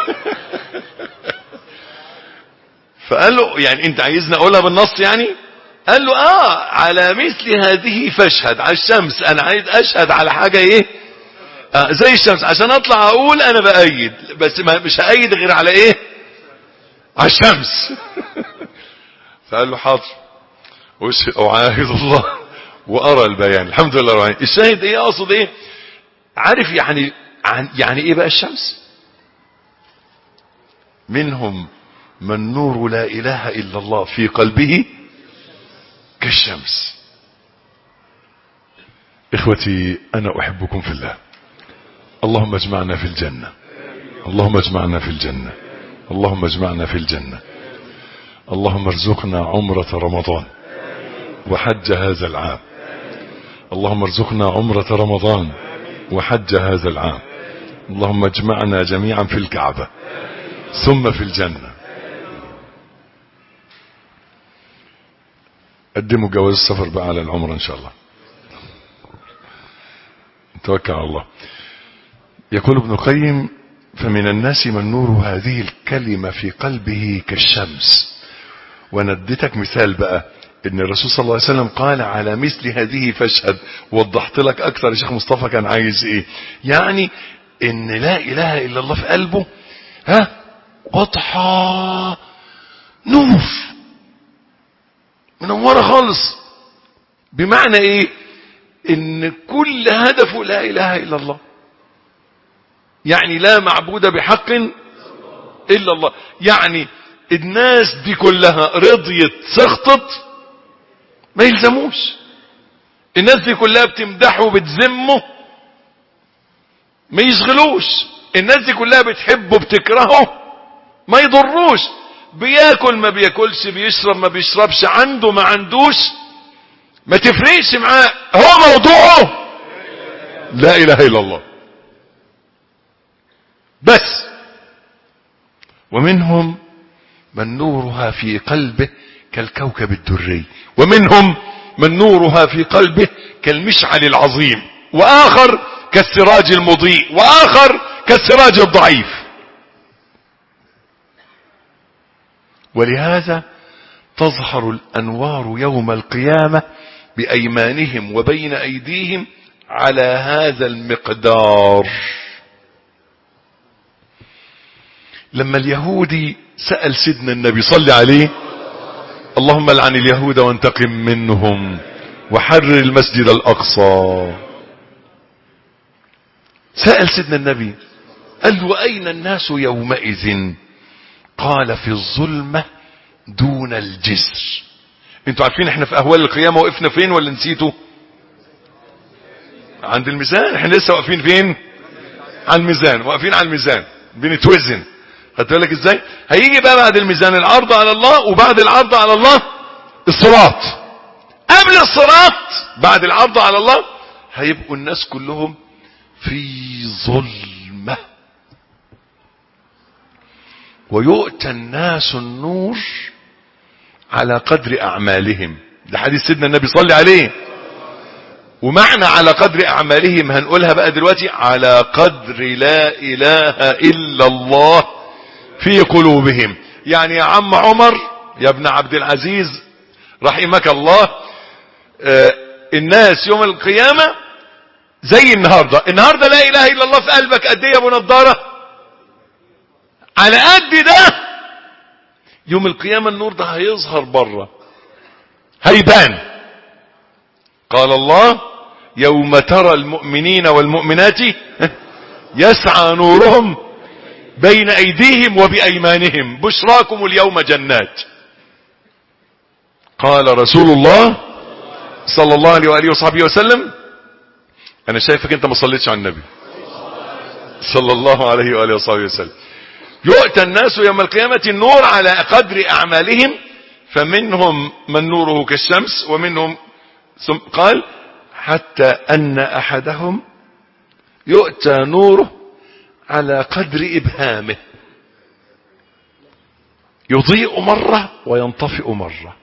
فقال له يعني انت عايزني اقولها بالنص يعني قال له اه على مثل هذه فاشهد على الشمس انا عايز اشهد على حاجة ايه آه زي الشمس عشان اطلع اقول انا بأيد بس ما مش هأيد غير على ايه على الشمس فقال له حاضر وش اعاهد الله وارى البيان الحمد لله رب العالمين الشاهد ايه اقصد ايه عارف يعني يعني ايه بقى الشمس منهم من نور لا اله الا الله في قلبه كالشمس اخوتي انا احبكم في الله اللهم اجمعنا في الجنة اللهم اجمعنا في الجنة اللهم اجمعنا في الجنة اللهم ارزقنا عمرة رمضان وحج هذا العام اللهم ارزقنا عمرة رمضان وحج هذا العام اللهم اجمعنا جميعا في الكعبة ثم في الجنة قدموا جواز السفر بقى على العمرة ان شاء الله توكل على الله يقول ابن القيم فمن الناس من نور هذه الكلمة في قلبه كالشمس ونديتك مثال بقى ان الرسول صلى الله عليه وسلم قال على مثل هذه فاشهد وضحت لك اكثر يا شيخ مصطفى كان عايز ايه يعني ان لا اله الا الله في قلبه ها واضحة نور منورة خالص بمعنى ايه ان كل هدفه لا اله الا الله يعني لا معبود بحق الا الله يعني الناس دي كلها رضيت سخطت ما يلزموش الناس دي كلها بتمدحه وبتذمه ما يشغلوش الناس دي كلها بتحبه بتكرهه ما يضروش بياكل ما بياكلش بيشرب ما بيشربش عنده ما عندوش ما تفرقش معاه هو موضوعه لا اله الا الله بس ومنهم من نورها في قلبه كالكوكب الدري ومنهم من نورها في قلبه كالمشعل العظيم واخر كالسراج المضيء واخر كالسراج الضعيف ولهذا تظهر الانوار يوم القيامه بايمانهم وبين ايديهم على هذا المقدار لما اليهودي سأل سيدنا النبي صلى عليه اللهم لعن اليهود وانتقم منهم وحرر المسجد الأقصى سأل سيدنا النبي قال له أين الناس يومئذ قال في الظلمة دون الجسر انتوا عارفين احنا في اهوال القيامة وقفنا فين ولا نسيتوا عند الميزان احنا لسه واقفين فين على الميزان واقفين على الميزان بنتوزن خدت بالك ازاي هيجي بقى بعد الميزان العرض على الله وبعد العرض على الله الصراط قبل الصراط بعد العرض على الله هيبقوا الناس كلهم في ظلمة ويؤتى الناس النور على قدر اعمالهم ده حديث سيدنا النبي صلى عليه ومعنى على قدر اعمالهم هنقولها بقى دلوقتي على قدر لا اله الا الله في قلوبهم يعني يا عم عمر يا ابن عبد العزيز رحمك الله آه الناس يوم القيامة زي النهاردة النهاردة لا اله الا الله في قلبك قد ايه يا ابو نضارة على قد ده يوم القيامة النور ده هيظهر بره هيبان قال الله يوم ترى المؤمنين والمؤمنات يسعى نورهم بين ايديهم وبايمانهم بشراكم اليوم جنات قال رسول الله صلى الله عليه وآله وصحبه وسلم انا شايفك انت ما صليتش على النبي صلى الله عليه وآله وصحبه وسلم يؤتى الناس يوم القيامة النور على قدر اعمالهم فمنهم من نوره كالشمس ومنهم ثم قال حتى ان احدهم يؤتى نوره على قدر ابهامه يضيء مرة وينطفئ مرة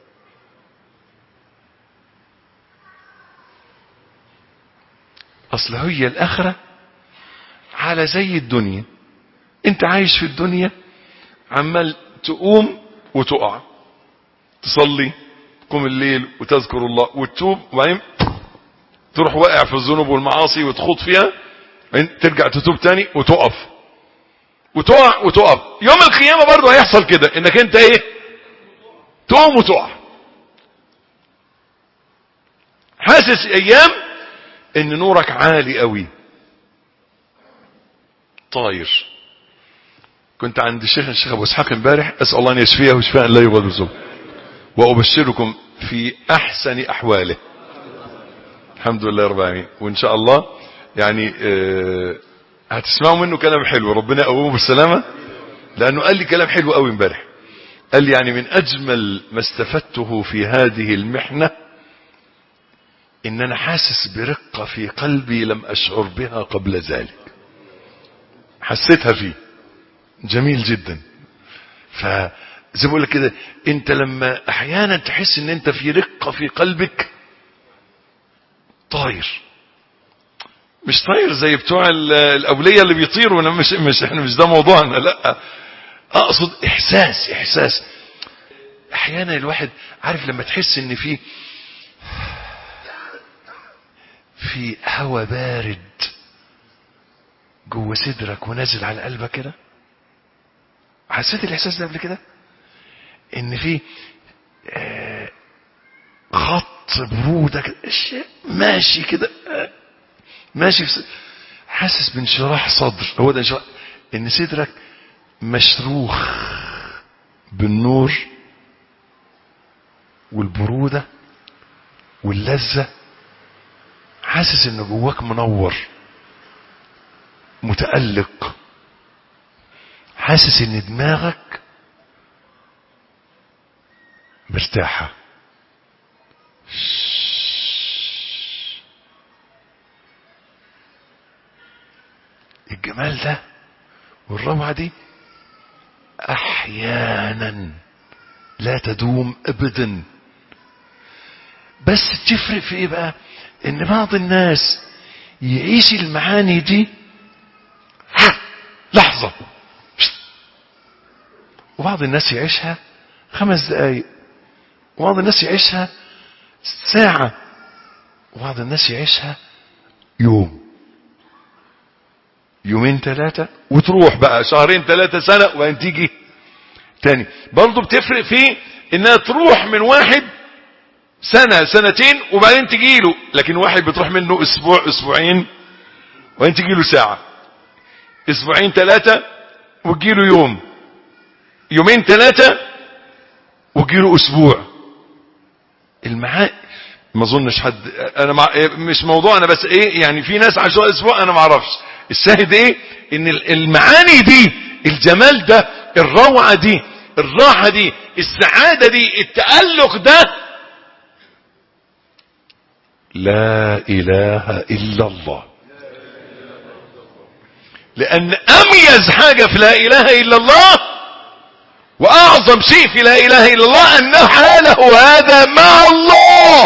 اصل هي الاخرة على زي الدنيا انت عايش في الدنيا عمال تقوم وتقع تصلي تقوم الليل وتذكر الله وتتوب وبعدين تروح واقع في الذنوب والمعاصي وتخوض فيها بعدين ترجع تتوب تاني وتقف وتقع وتقف يوم القيامة برضه هيحصل كده انك انت ايه تقوم وتقع حاسس ايام ان نورك عالي قوي طاير كنت عند الشيخ الشيخ ابو اسحاق امبارح اسال الله ان يشفيه شفاء لا يغادر سوء وابشركم في احسن احواله الحمد لله رب العالمين وان شاء الله يعني آه هتسمعوا منه كلام حلو ربنا يقومه بالسلامه لانه قال لي كلام حلو قوي امبارح قال لي يعني من اجمل ما استفدته في هذه المحنه ان انا حاسس برقه في قلبي لم اشعر بها قبل ذلك حسيتها فيه جميل جدا فزي ما بقول لك كده انت لما احيانا تحس ان انت في رقه في قلبك طاير مش طاير زي بتوع الاوليه اللي بيطيروا انا مش مش احنا مش ده موضوعنا لا اقصد احساس احساس احيانا الواحد عارف لما تحس ان في في هوا بارد جوه صدرك ونازل على قلبك كده حسيت الاحساس ده قبل كده ان في آه خط بروده كده ماشي كده آه ماشي في حاسس بانشراح صدر هو ده انشراح ان صدرك مشروخ بالنور والبروده واللذه حاسس ان جواك منور متألق حاسس ان دماغك مرتاحة الجمال ده والروعة دي احيانا لا تدوم ابدا بس تفرق في ايه بقى ان بعض الناس يعيش المعاني دي لحظة وبعض الناس يعيشها خمس دقايق وبعض الناس يعيشها ساعة وبعض الناس يعيشها يوم يومين ثلاثة وتروح بقى شهرين ثلاثة سنة وبعدين تيجي تاني برضه بتفرق في انها تروح من واحد سنة سنتين وبعدين تجيله لكن واحد بتروح منه اسبوع اسبوعين وبعدين تجيله ساعة اسبوعين ثلاثة وتجيله يوم يومين ثلاثة وتجيله اسبوع المعاني ما اظنش حد انا مع... مش موضوع انا بس ايه يعني في ناس عاشوها اسبوع انا ما اعرفش الشاهد ايه ان المعاني دي الجمال ده الروعة دي الراحة دي السعادة دي التألق ده لا اله الا الله لان اميز حاجة في لا اله الا الله واعظم شيء في لا اله الا الله ان حاله هذا مع الله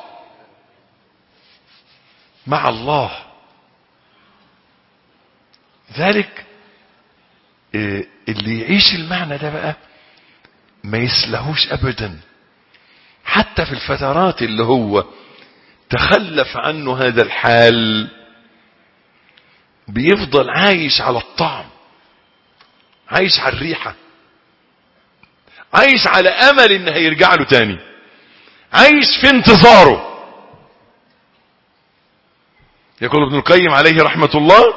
مع الله ذلك اللي يعيش المعنى ده بقى ما يسلهوش ابدا حتى في الفترات اللي هو تخلف عنه هذا الحال بيفضل عايش على الطعم عايش على الريحة عايش على امل ان هيرجع له تاني عايش في انتظاره يقول ابن القيم عليه رحمة الله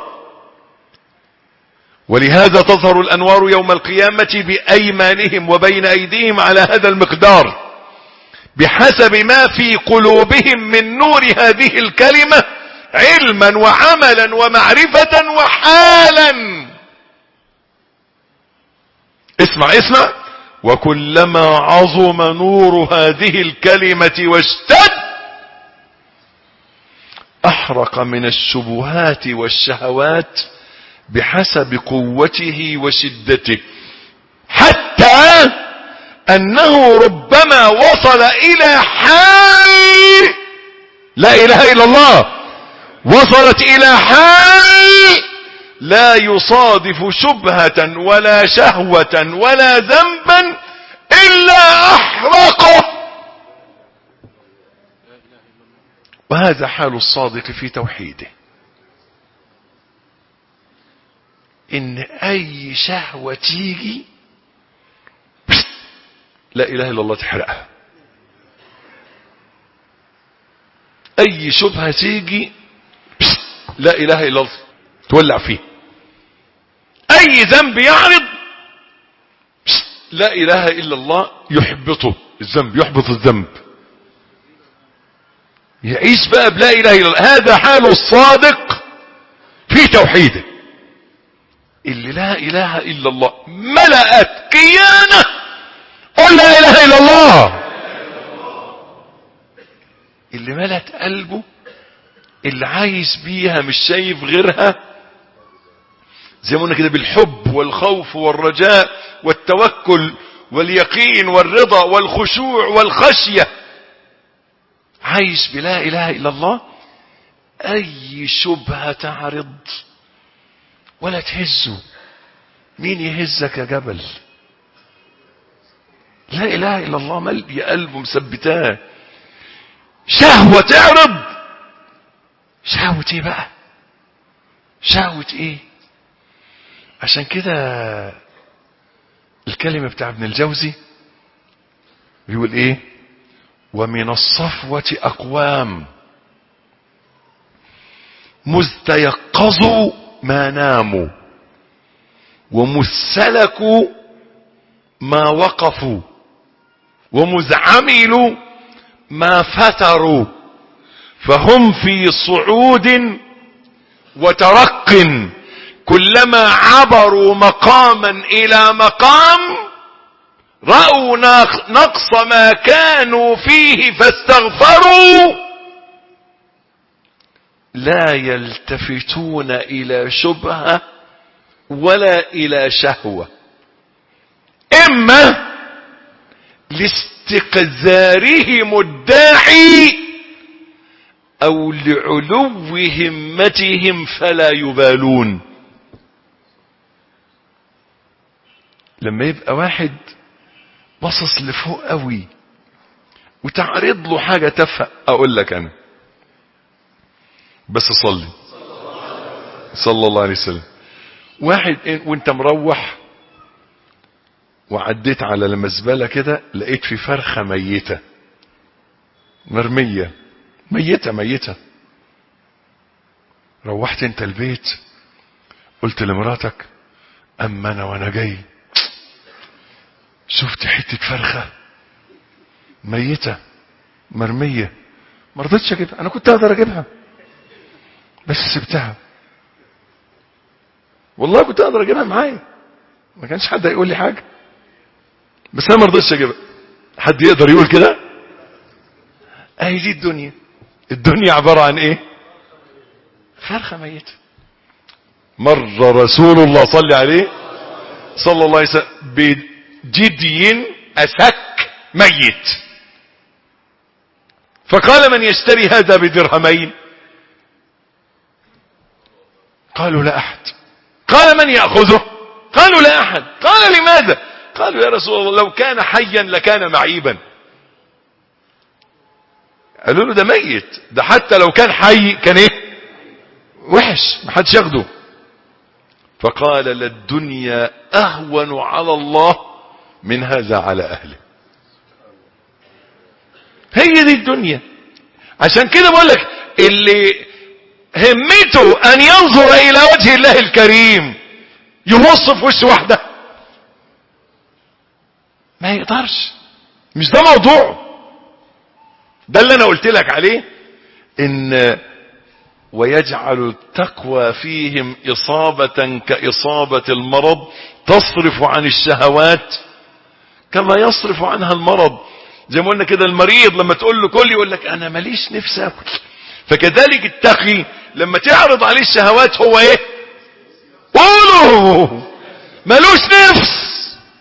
ولهذا تظهر الأنوار يوم القيامة بأيمانهم وبين أيديهم على هذا المقدار بحسب ما في قلوبهم من نور هذه الكلمة علما وعملا ومعرفة وحالا اسمع اسمع وكلما عظم نور هذه الكلمة واشتد احرق من الشبهات والشهوات بحسب قوته وشدته حتى انه ربما وصل الى حال لا اله الا الله وصلت الى حال لا يصادف شبهة ولا شهوة ولا ذنبا الا احرقه وهذا حال الصادق في توحيده ان اي شهوة تيجي لا اله الا الله تحرقها اي شبهة تيجي لا اله الا الله تولع فيه اي ذنب يعرض لا اله الا الله يحبطه الذنب يحبط الذنب يعيش بقى بلا اله الا الله هذا حال الصادق في توحيده اللي لا اله الا الله ملأت كيانه قل لا اله الا الله اللي ملأت قلبه اللي عايش بيها مش شايف غيرها زي ما قلنا كده بالحب والخوف والرجاء والتوكل واليقين والرضا والخشوع والخشيه عايش بلا اله الا الله اي شبهة تعرض ولا تهزه مين يهزك يا جبل لا اله الا الله ملبي قلبه مثبتاه شهوة تعرض شهوة ايه بقى شهوة ايه عشان كده الكلمة بتاع ابن الجوزي بيقول ايه ومن الصفوة أقوام مذ تيقظوا ما ناموا ومذ سلكوا ما وقفوا ومذ عملوا ما فتروا فهم في صعود وترق كلما عبروا مقاما إلى مقام رأوا نقص ما كانوا فيه فاستغفروا لا يلتفتون إلى شبهة ولا إلى شهوة إما لاستقذارهم الداعي أو لعلو همتهم فلا يبالون لما يبقى واحد باصص لفوق قوي وتعرض له حاجة تافهة اقول لك انا بس صلي صلى الله عليه وسلم واحد وانت مروح وعديت على المزبلة كده لقيت في فرخة ميتة مرمية ميتة ميتة روحت انت البيت قلت لمراتك اما انا وانا جاي شفت حتة فرخة ميتة مرمية ما رضيتش اجيبها انا كنت اقدر اجيبها بس سبتها والله كنت اقدر اجيبها معايا ما كانش حد هيقول لي حاجة بس انا ما رضيتش اجيبها حد يقدر يقول كده اهي دي الدنيا الدنيا عبارة عن ايه فرخة ميتة مر رسول الله صلى عليه صلى الله عليه وسلم جدي أسك ميت فقال من يشتري هذا بدرهمين قالوا لا أحد قال من يأخذه قالوا لا أحد قال لماذا قالوا يا رسول الله لو كان حيا لكان معيبا قالوا له ده ميت ده حتى لو كان حي كان ايه وحش ما حدش ياخده فقال للدنيا اهون على الله من هذا على اهله هي دي الدنيا عشان كده بقول لك اللي همته ان ينظر الى وجه الله الكريم يبص في وش واحده ما يقدرش مش ده موضوع ده اللي انا قلت لك عليه ان ويجعل التقوى فيهم اصابة كاصابة المرض تصرف عن الشهوات كما يصرف عنها المرض زي ما قلنا كده المريض لما تقول له كل يقول لك انا ماليش نفس اكل فكذلك التقي لما تعرض عليه الشهوات هو ايه قولوا ملوش نفس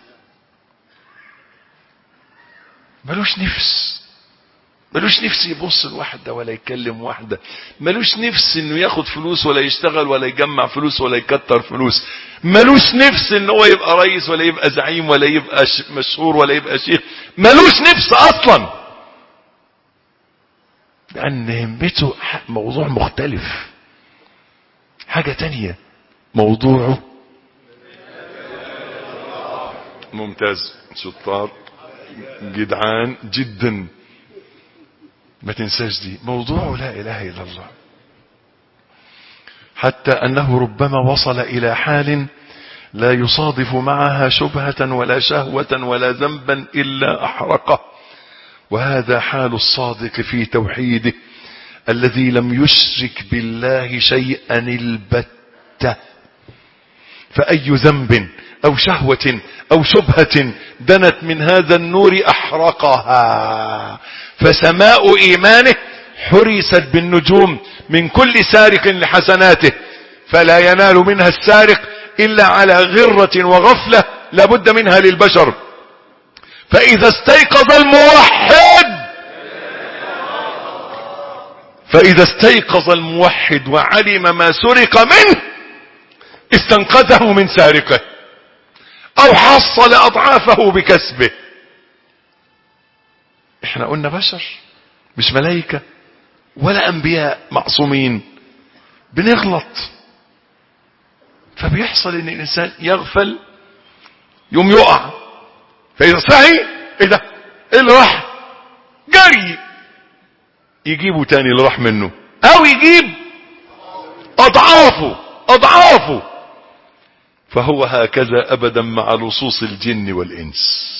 ملوش نفس ملوش نفس يبص لواحدة ولا يكلم واحدة ملوش نفس انه ياخد فلوس ولا يشتغل ولا يجمع فلوس ولا يكتر فلوس ملوش نفس ان هو يبقى رئيس ولا يبقى زعيم ولا يبقى مشهور ولا يبقى شيخ ملوش نفس اصلا لان همته موضوع مختلف حاجة تانية موضوعه ممتاز شطار جدعان جدا ما تنساش دي موضوع لا اله الا الله حتى انه ربما وصل الى حال لا يصادف معها شبهة ولا شهوة ولا ذنبا الا احرقه وهذا حال الصادق في توحيده الذي لم يشرك بالله شيئا البتة فأي ذنب أو شهوة أو شبهة دنت من هذا النور أحرقها فسماء إيمانه حرست بالنجوم من كل سارق لحسناته فلا ينال منها السارق إلا على غرة وغفلة لابد منها للبشر فإذا استيقظ الموحد فإذا استيقظ الموحد وعلم ما سرق منه استنقذه من سارقه أو حصل أضعافه بكسبه احنا قلنا بشر مش ملائكة ولا أنبياء معصومين بنغلط فبيحصل ان الانسان يغفل يوم يقع فاذا صحي ايه ده ايه اللي راح جري يجيبه تاني اللي راح منه او يجيب اضعافه اضعافه فهو هكذا ابدا مع لصوص الجن والانس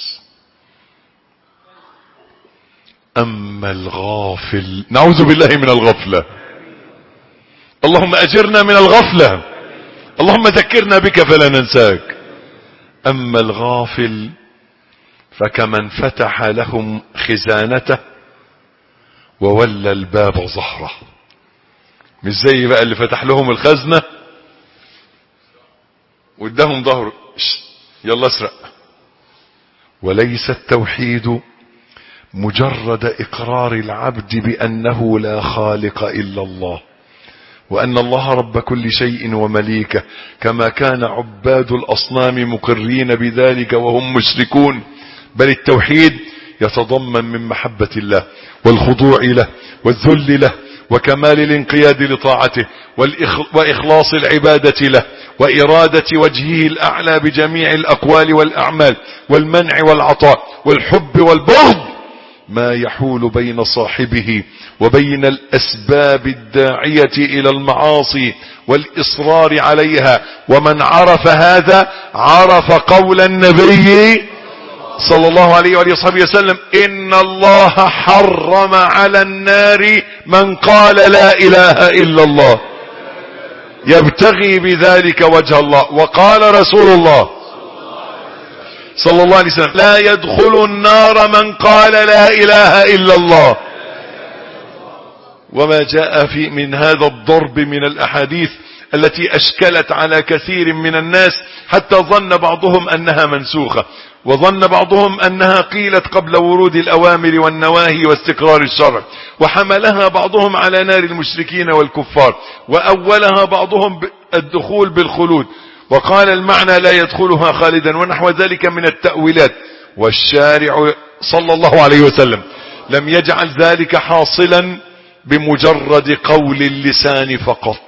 اما الغافل نعوذ بالله من الغفلة اللهم اجرنا من الغفلة اللهم ذكرنا بك فلا ننساك اما الغافل فكمن فتح لهم خزانته وولى الباب ظهره مش زي بقى اللي فتح لهم الخزنة واداهم ظهره يلا اسرق وليس التوحيد مجرد اقرار العبد بانه لا خالق الا الله وان الله رب كل شيء ومليكه كما كان عباد الاصنام مقرين بذلك وهم مشركون بل التوحيد يتضمن من محبة الله والخضوع له والذل له وكمال الانقياد لطاعته وإخلاص العبادة له وإرادة وجهه الأعلى بجميع الأقوال والأعمال والمنع والعطاء والحب والبغض ما يحول بين صاحبه وبين الأسباب الداعية إلى المعاصي والإصرار عليها ومن عرف هذا عرف قول النبي صلى الله عليه وآله وصحبه وسلم إن الله حرم على النار من قال لا إله إلا الله يبتغي بذلك وجه الله وقال رسول الله صلى الله عليه وسلم لا يدخل النار من قال لا إله إلا الله وما جاء في من هذا الضرب من الأحاديث التي أشكلت على كثير من الناس حتى ظن بعضهم أنها منسوخة وظن بعضهم أنها قيلت قبل ورود الأوامر والنواهي واستقرار الشرع وحملها بعضهم على نار المشركين والكفار وأولها بعضهم الدخول بالخلود وقال المعنى لا يدخلها خالدا ونحو ذلك من التأويلات والشارع صلى الله عليه وسلم لم يجعل ذلك حاصلا بمجرد قول اللسان فقط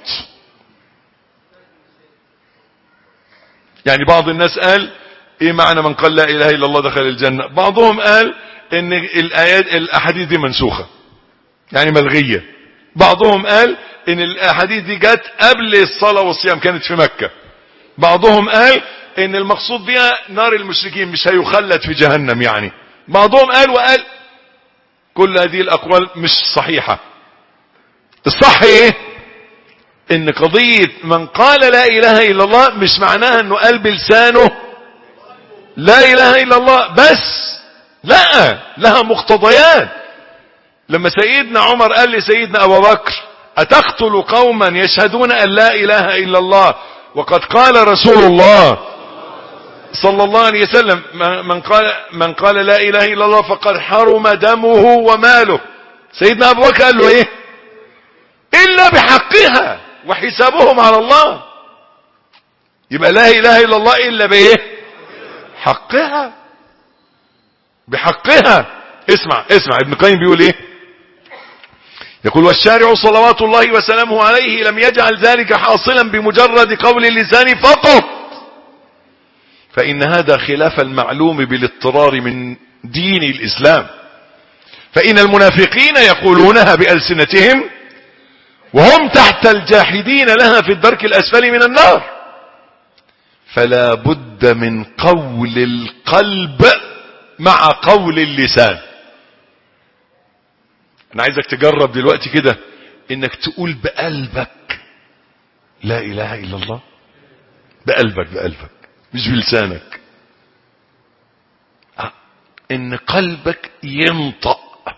يعني بعض الناس قال ايه معنى من قال لا اله الا الله دخل الجنة بعضهم قال ان الايات الاحاديث دي منسوخة يعني ملغية بعضهم قال ان الاحاديث دي جت قبل الصلاة والصيام كانت في مكة بعضهم قال ان المقصود بها نار المشركين مش هيخلد في جهنم يعني بعضهم قال وقال كل هذه الاقوال مش صحيحة الصح ايه ان قضية من قال لا اله الا الله مش معناها انه قال بلسانه لا اله الا الله بس لا لها مقتضيات لما سيدنا عمر قال لسيدنا ابو بكر اتقتل قوما يشهدون ان لا اله الا الله وقد قال رسول الله صلى الله عليه وسلم من قال من قال لا اله الا الله فقد حرم دمه وماله سيدنا ابو بكر قال له ايه الا بحقها وحسابهم على الله يبقى لا اله الا الله الا بايه حقها بحقها اسمع اسمع ابن قيم بيقول ايه يقول والشارع صلوات الله وسلامه عليه لم يجعل ذلك حاصلا بمجرد قول اللسان فقط فإن هذا خلاف المعلوم بالاضطرار من دين الإسلام فإن المنافقين يقولونها بألسنتهم وهم تحت الجاحدين لها في الدرك الأسفل من النار فلا بد من قول القلب مع قول اللسان انا عايزك تجرب دلوقتي كده انك تقول بقلبك لا اله الا الله بقلبك بقلبك مش بلسانك ان قلبك ينطق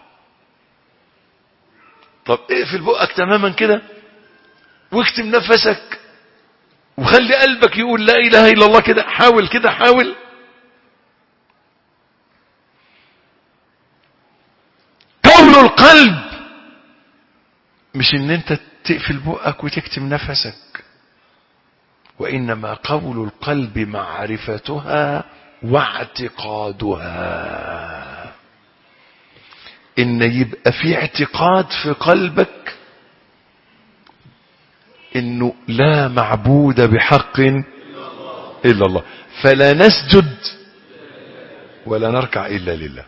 طب اقفل بقك تماما كده واكتم نفسك وخلي قلبك يقول لا اله الا الله كده حاول كده حاول قول القلب مش ان انت تقفل بقك وتكتم نفسك وانما قول القلب معرفتها واعتقادها ان يبقى في اعتقاد في قلبك انه لا معبود بحق الا الله فلا نسجد ولا نركع الا لله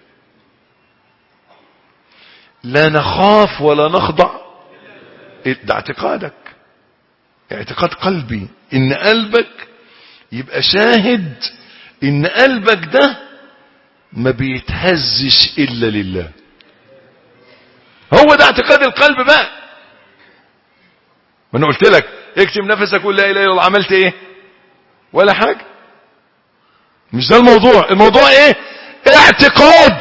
لا نخاف ولا نخضع ده اعتقادك اعتقاد قلبي ان قلبك يبقى شاهد ان قلبك ده ما بيتهزش الا لله هو ده اعتقاد القلب بقى وانا قلت لك اكتم نفسك قول لا اله الا الله عملت ايه ولا حاجه مش ده الموضوع الموضوع ايه اعتقاد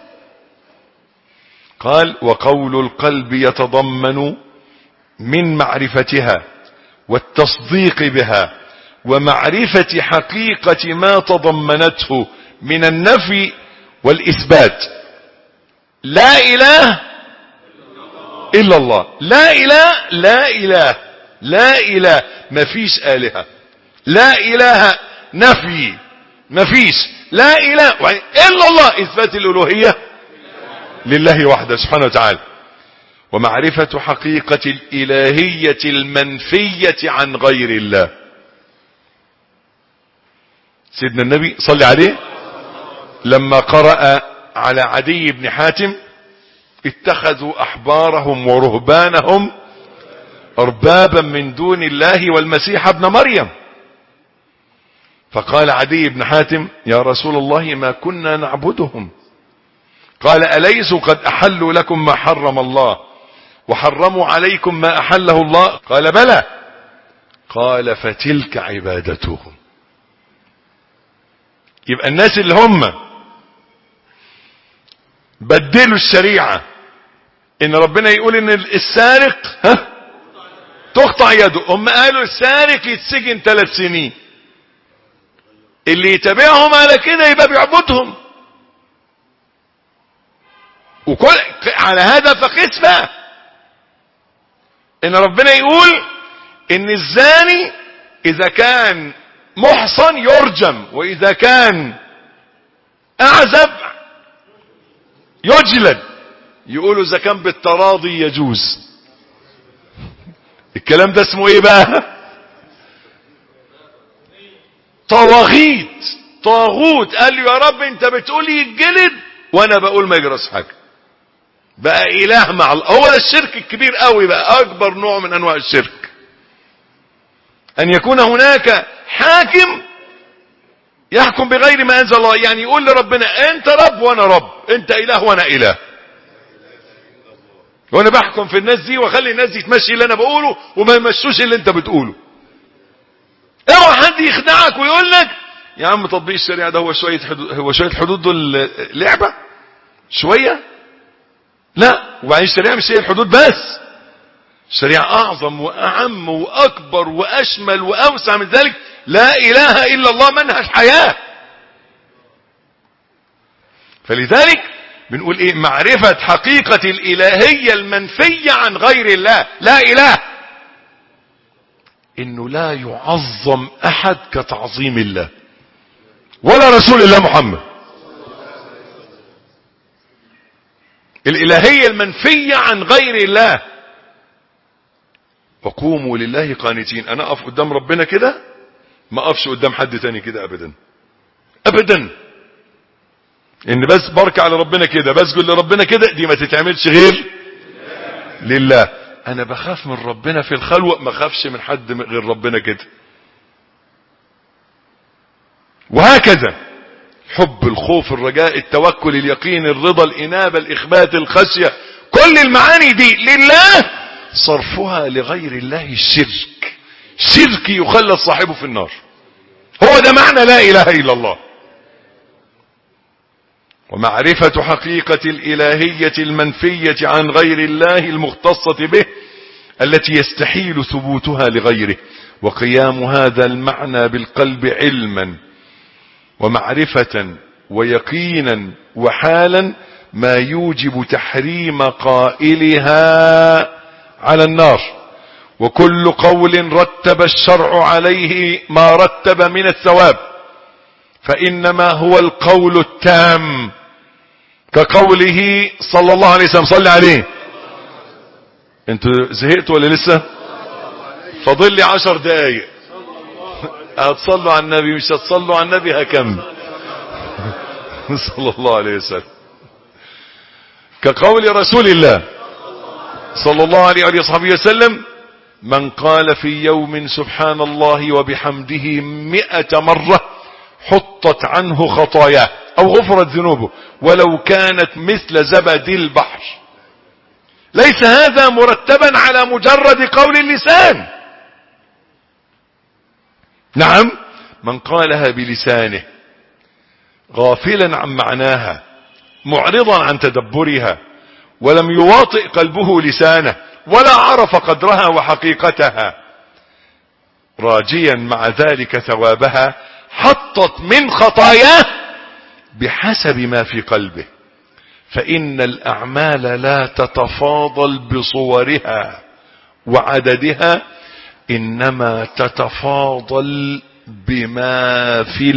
قال وقول القلب يتضمن من معرفتها والتصديق بها ومعرفة حقيقة ما تضمنته من النفي والإثبات لا إله إلا الله لا إله لا إله لا إله مفيش آلهة لا إله نفي مفيش لا إله إلا الله إثبات الألوهية لله وحده سبحانه وتعالى ومعرفة حقيقة الإلهية المنفية عن غير الله سيدنا النبي صلى عليه لما قرأ على عدي بن حاتم اتخذوا أحبارهم ورهبانهم أربابا من دون الله والمسيح ابن مريم فقال عدي بن حاتم يا رسول الله ما كنا نعبدهم قال أليسوا قد أحلوا لكم ما حرم الله وحرموا عليكم ما أحله الله قال بلى قال فتلك عبادتهم يبقى الناس اللي هم بدلوا الشريعة ان ربنا يقول ان السارق ها تقطع يده هم قالوا السارق يتسجن ثلاث سنين اللي يتابعهم على كده يبقى بيعبدهم وكل على هذا فقس بقى ان ربنا يقول ان الزاني اذا كان محصن يرجم واذا كان اعزب يجلد يقولوا اذا كان بالتراضي يجوز الكلام ده اسمه ايه بقى طواغيت طاغوت قال له يا رب انت بتقول يتجلد وانا بقول ما يجرس حاجه بقى اله مع الله هو ده الشرك الكبير قوي بقى اكبر نوع من انواع الشرك ان يكون هناك حاكم يحكم بغير ما انزل الله يعني يقول لربنا انت رب وانا رب انت اله وانا اله وانا بحكم في الناس دي واخلي الناس دي تمشي اللي انا بقوله وما يمشوش اللي انت بتقوله اوعى حد يخدعك ويقول لك يا عم تطبيق الشريعه ده هو شويه حدود هو شويه حدود دول لعبه شويه لا وبعدين الشريعه مش هي الحدود بس الشريعه اعظم واعم واكبر واشمل واوسع من ذلك لا اله الا الله منهج حياه فلذلك بنقول ايه معرفة حقيقة الالهية المنفية عن غير الله لا اله انه لا يعظم احد كتعظيم الله ولا رسول الله محمد الالهية المنفية عن غير الله وقوموا لله قانتين انا اقف قدام ربنا كده ما اقفش قدام حد تاني كده ابدا ابدا ان بس بركع على ربنا كده بسجد لربنا كده دي ما تتعملش غير لله انا بخاف من ربنا في الخلوة ما خافش من حد غير ربنا كده وهكذا حب الخوف الرجاء التوكل اليقين الرضا الانابة الاخبات الخشية كل المعاني دي لله صرفها لغير الله الشرك شرك يخلد صاحبه في النار هو ده معنى لا اله الا الله ومعرفة حقيقة الإلهية المنفية عن غير الله المختصة به التي يستحيل ثبوتها لغيره وقيام هذا المعنى بالقلب علما ومعرفة ويقينا وحالا ما يوجب تحريم قائلها على النار وكل قول رتب الشرع عليه ما رتب من الثواب فإنما هو القول التام كقوله صلى الله عليه وسلم صلى عليه انتوا زهقتوا ولا لسه فاضل لي عشر دقايق هتصلوا على النبي مش هتصلوا على النبي هكمل صلى الله عليه وسلم كقول رسول الله صلى الله عليه وصحبه وسلم من قال في يوم سبحان الله وبحمده مئة مرة حطت عنه خطاياه او غفرت ذنوبه ولو كانت مثل زبد البحر ليس هذا مرتبا على مجرد قول اللسان نعم من قالها بلسانه غافلا عن معناها معرضا عن تدبرها ولم يواطئ قلبه لسانه ولا عرف قدرها وحقيقتها راجيا مع ذلك ثوابها حطت من خطاياه بحسب ما في قلبه فإن الأعمال لا تتفاضل بصورها وعددها إنما تتفاضل بما في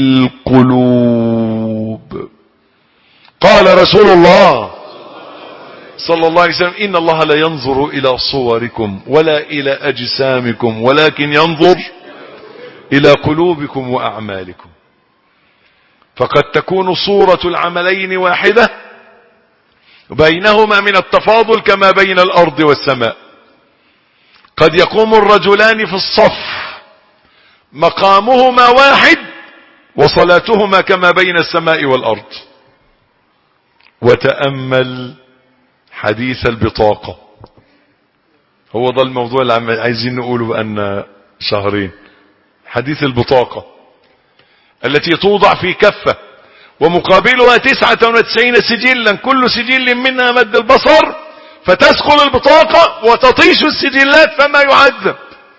القلوب قال رسول الله صلى الله عليه وسلم إن الله لا ينظر إلى صوركم ولا إلى أجسامكم ولكن ينظر إلى قلوبكم وأعمالكم فقد تكون صورة العملين واحدة بينهما من التفاضل كما بين الأرض والسماء قد يقوم الرجلان في الصف مقامهما واحد وصلاتهما كما بين السماء والأرض وتأمل حديث البطاقة هو ده الموضوع اللي عايزين نقوله بأن شهرين حديث البطاقة التي توضع في كفة ومقابلها تسعة وتسعين سجلا كل سجل منها مد البصر فتسقل البطاقة وتطيش السجلات فما يعذب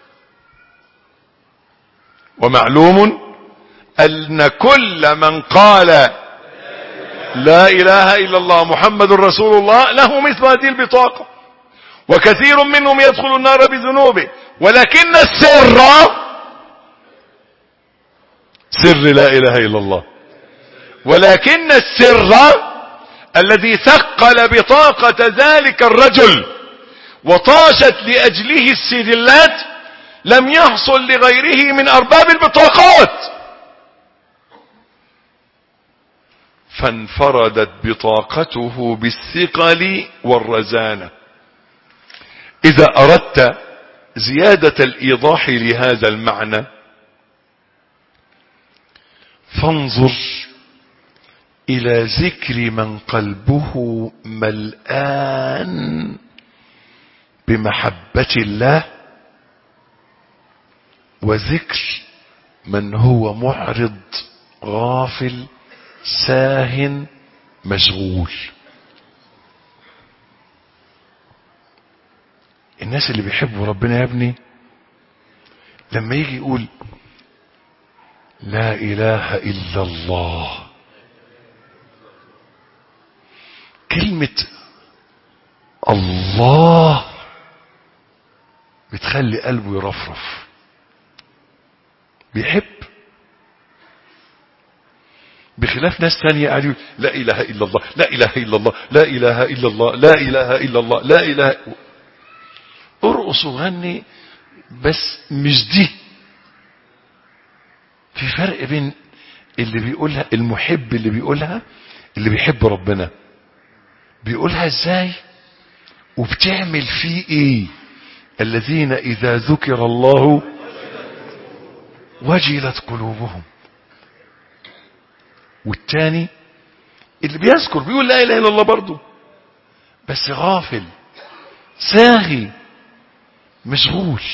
ومعلوم أن كل من قال لا إله إلا الله محمد رسول الله له مثل هذه البطاقة وكثير منهم يدخل النار بذنوبه ولكن السر سر لا اله الا الله ولكن السر الذي ثقل بطاقة ذلك الرجل وطاشت لأجله السجلات لم يحصل لغيره من أرباب البطاقات فانفردت بطاقته بالثقل والرزانة إذا أردت زيادة الإيضاح لهذا المعنى فانظر إلى ذكر من قلبه ملآن بمحبة الله وذكر من هو معرض غافل ساه مشغول الناس اللي بيحبوا ربنا يا ابني لما يجي يقول لا اله الا الله كلمة الله بتخلي قلبه يرفرف بيحب بخلاف ناس ثانية قاعدين لا إله إلا الله لا إله إلا الله لا إله إلا الله لا إله إلا الله لا إله ارقص وغني بس مش دي في فرق بين اللي بيقولها المحب اللي بيقولها اللي بيحب ربنا بيقولها ازاي وبتعمل فيه ايه الذين اذا ذكر الله وجلت قلوبهم والتاني اللي بيذكر بيقول لا اله الا الله برضه بس غافل ساهي مشغول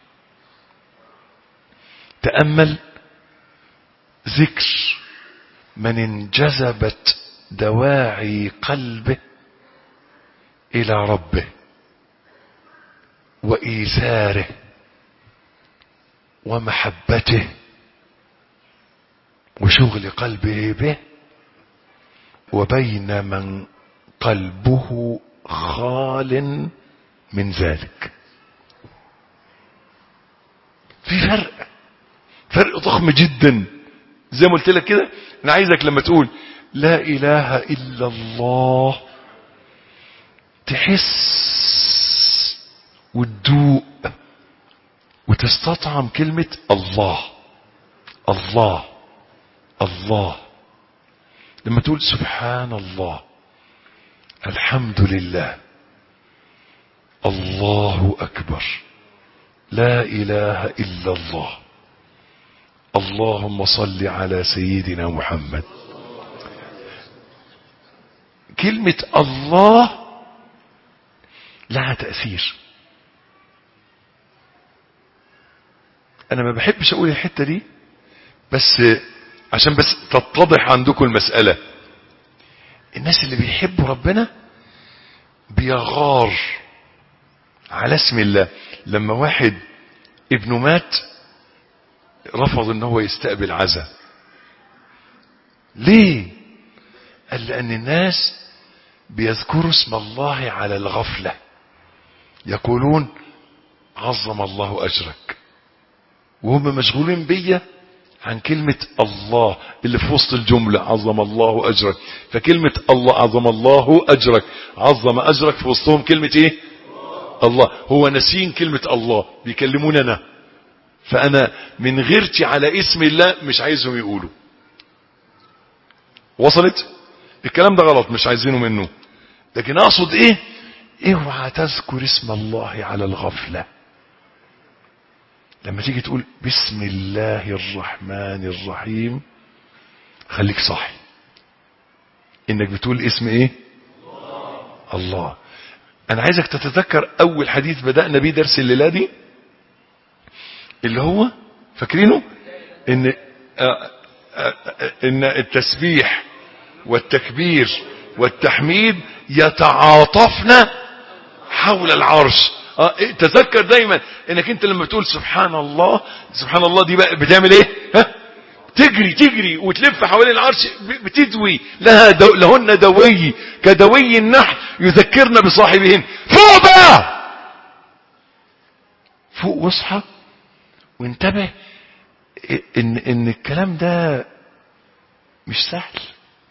تأمل ذكر من انجذبت دواعي قلبه إلى ربه وإيثاره ومحبته وشغل قلبه به وبين من قلبه خال من ذلك في فرق فرق ضخم جدا زي ما قلت لك كده انا عايزك لما تقول لا اله الا الله تحس وتدوق وتستطعم كلمة الله الله الله لما تقول سبحان الله الحمد لله الله أكبر لا إله إلا الله اللهم صل على سيدنا محمد كلمة الله لها تأثير أنا ما بحبش أقول الحتة دي بس عشان بس تتضح عندكم المسألة الناس اللي بيحبوا ربنا بيغار على اسم الله لما واحد ابنه مات رفض ان هو يستقبل عزا ليه قال لان الناس بيذكروا اسم الله على الغفلة يقولون عظم الله اجرك وهم مشغولين بيا عن كلمة الله اللي في وسط الجملة عظم الله أجرك فكلمة الله عظم الله أجرك عظم أجرك في وسطهم كلمة إيه الله هو نسين كلمة الله بيكلموني أنا فأنا من غيرتي على اسم الله مش عايزهم يقولوا وصلت الكلام ده غلط مش عايزينه منه لكن أقصد إيه اوعى تذكر اسم الله على الغفله لما تيجي تقول بسم الله الرحمن الرحيم خليك صاحي انك بتقول اسم ايه الله, الله. انا عايزك تتذكر اول حديث بدأنا بيه درس الليلة دي اللي هو فاكرينه ان آآ آآ ان التسبيح والتكبير والتحميد يتعاطفن حول العرش اه تذكر دايما انك انت لما تقول سبحان الله سبحان الله دي بقى بتعمل ايه ها تجري تجري وتلف حوالين العرش بتدوي لها دو لهن دوي كدوي النحل يذكرن بصاحبهن فوق بقى فوق واصحى وانتبه ان ان الكلام ده مش سهل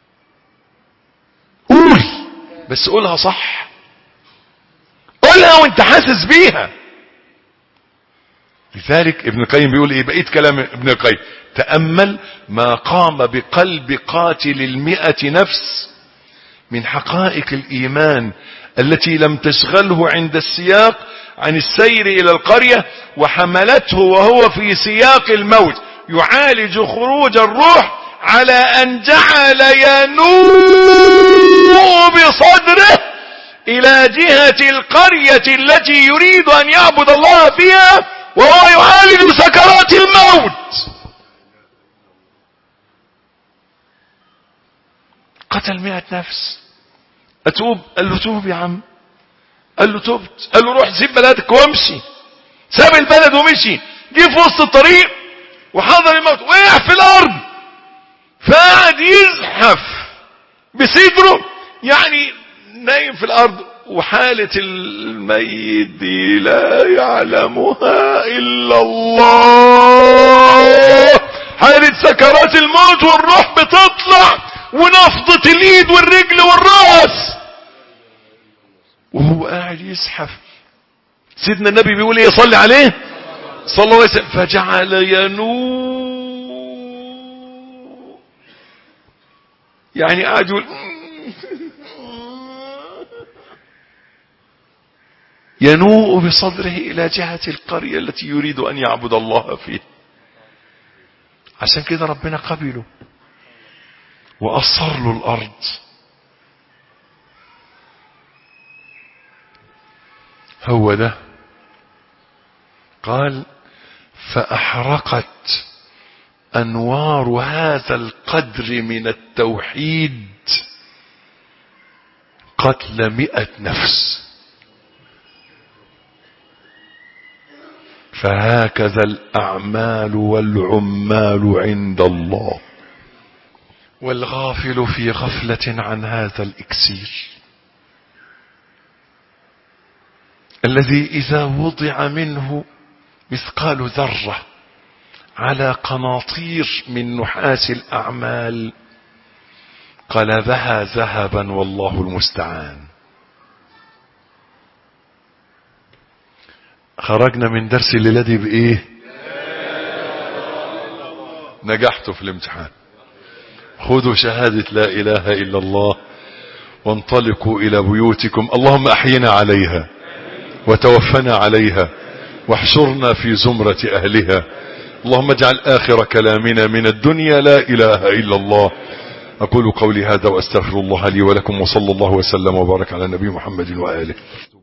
قول بس قولها صح قولها وانت حاسس بيها لذلك ابن القيم بيقول ايه بقيت كلام ابن القيم تأمل ما قام بقلب قاتل المئة نفس من حقائق الإيمان التي لم تشغله عند السياق عن السير إلى القرية وحملته وهو في سياق الموت يعالج خروج الروح على أن جعل ينوء بصدره إلى جهة القرية التي يريد أن يعبد الله فيها وهو يعالج سكرات الموت قتل مئة نفس أتوب قال له توب يا عم قال له تبت قال له روح سيب بلدك وامشي ساب البلد ومشي جه في وسط الطريق وحضر الموت وقع في الارض فقعد يزحف بصدره يعني نايم في الارض وحالة الميت دي لا يعلمها الا الله حالة سكرات الموت والروح بتطلع ونفضة الايد والرجل والراس وهو قاعد يزحف سيدنا النبي بيقول ايه صلي عليه صلى الله عليه وسلم فجعل ينوء يعني قاعد يقول ينوء بصدره إلى جهة القرية التي يريد أن يعبد الله فيه عشان كده ربنا قبله وأصر له الأرض هو ده قال فأحرقت أنوار هذا القدر من التوحيد قتل مئة نفس فهكذا الأعمال والعمال عند الله والغافل في غفلة عن هذا الإكسير الذي إذا وضع منه مثقال ذرة على قناطير من نحاس الأعمال قلبها ذهبا والله المستعان خرجنا من درس الليلة دي بإيه نجحتوا في الامتحان خذوا شهادة لا إله إلا الله وانطلقوا إلى بيوتكم اللهم أحينا عليها وتوفنا عليها واحشرنا في زمرة أهلها اللهم اجعل آخر كلامنا من الدنيا لا إله إلا الله أقول قولي هذا وأستغفر الله لي ولكم وصلى الله وسلم وبارك على نبي محمد وآله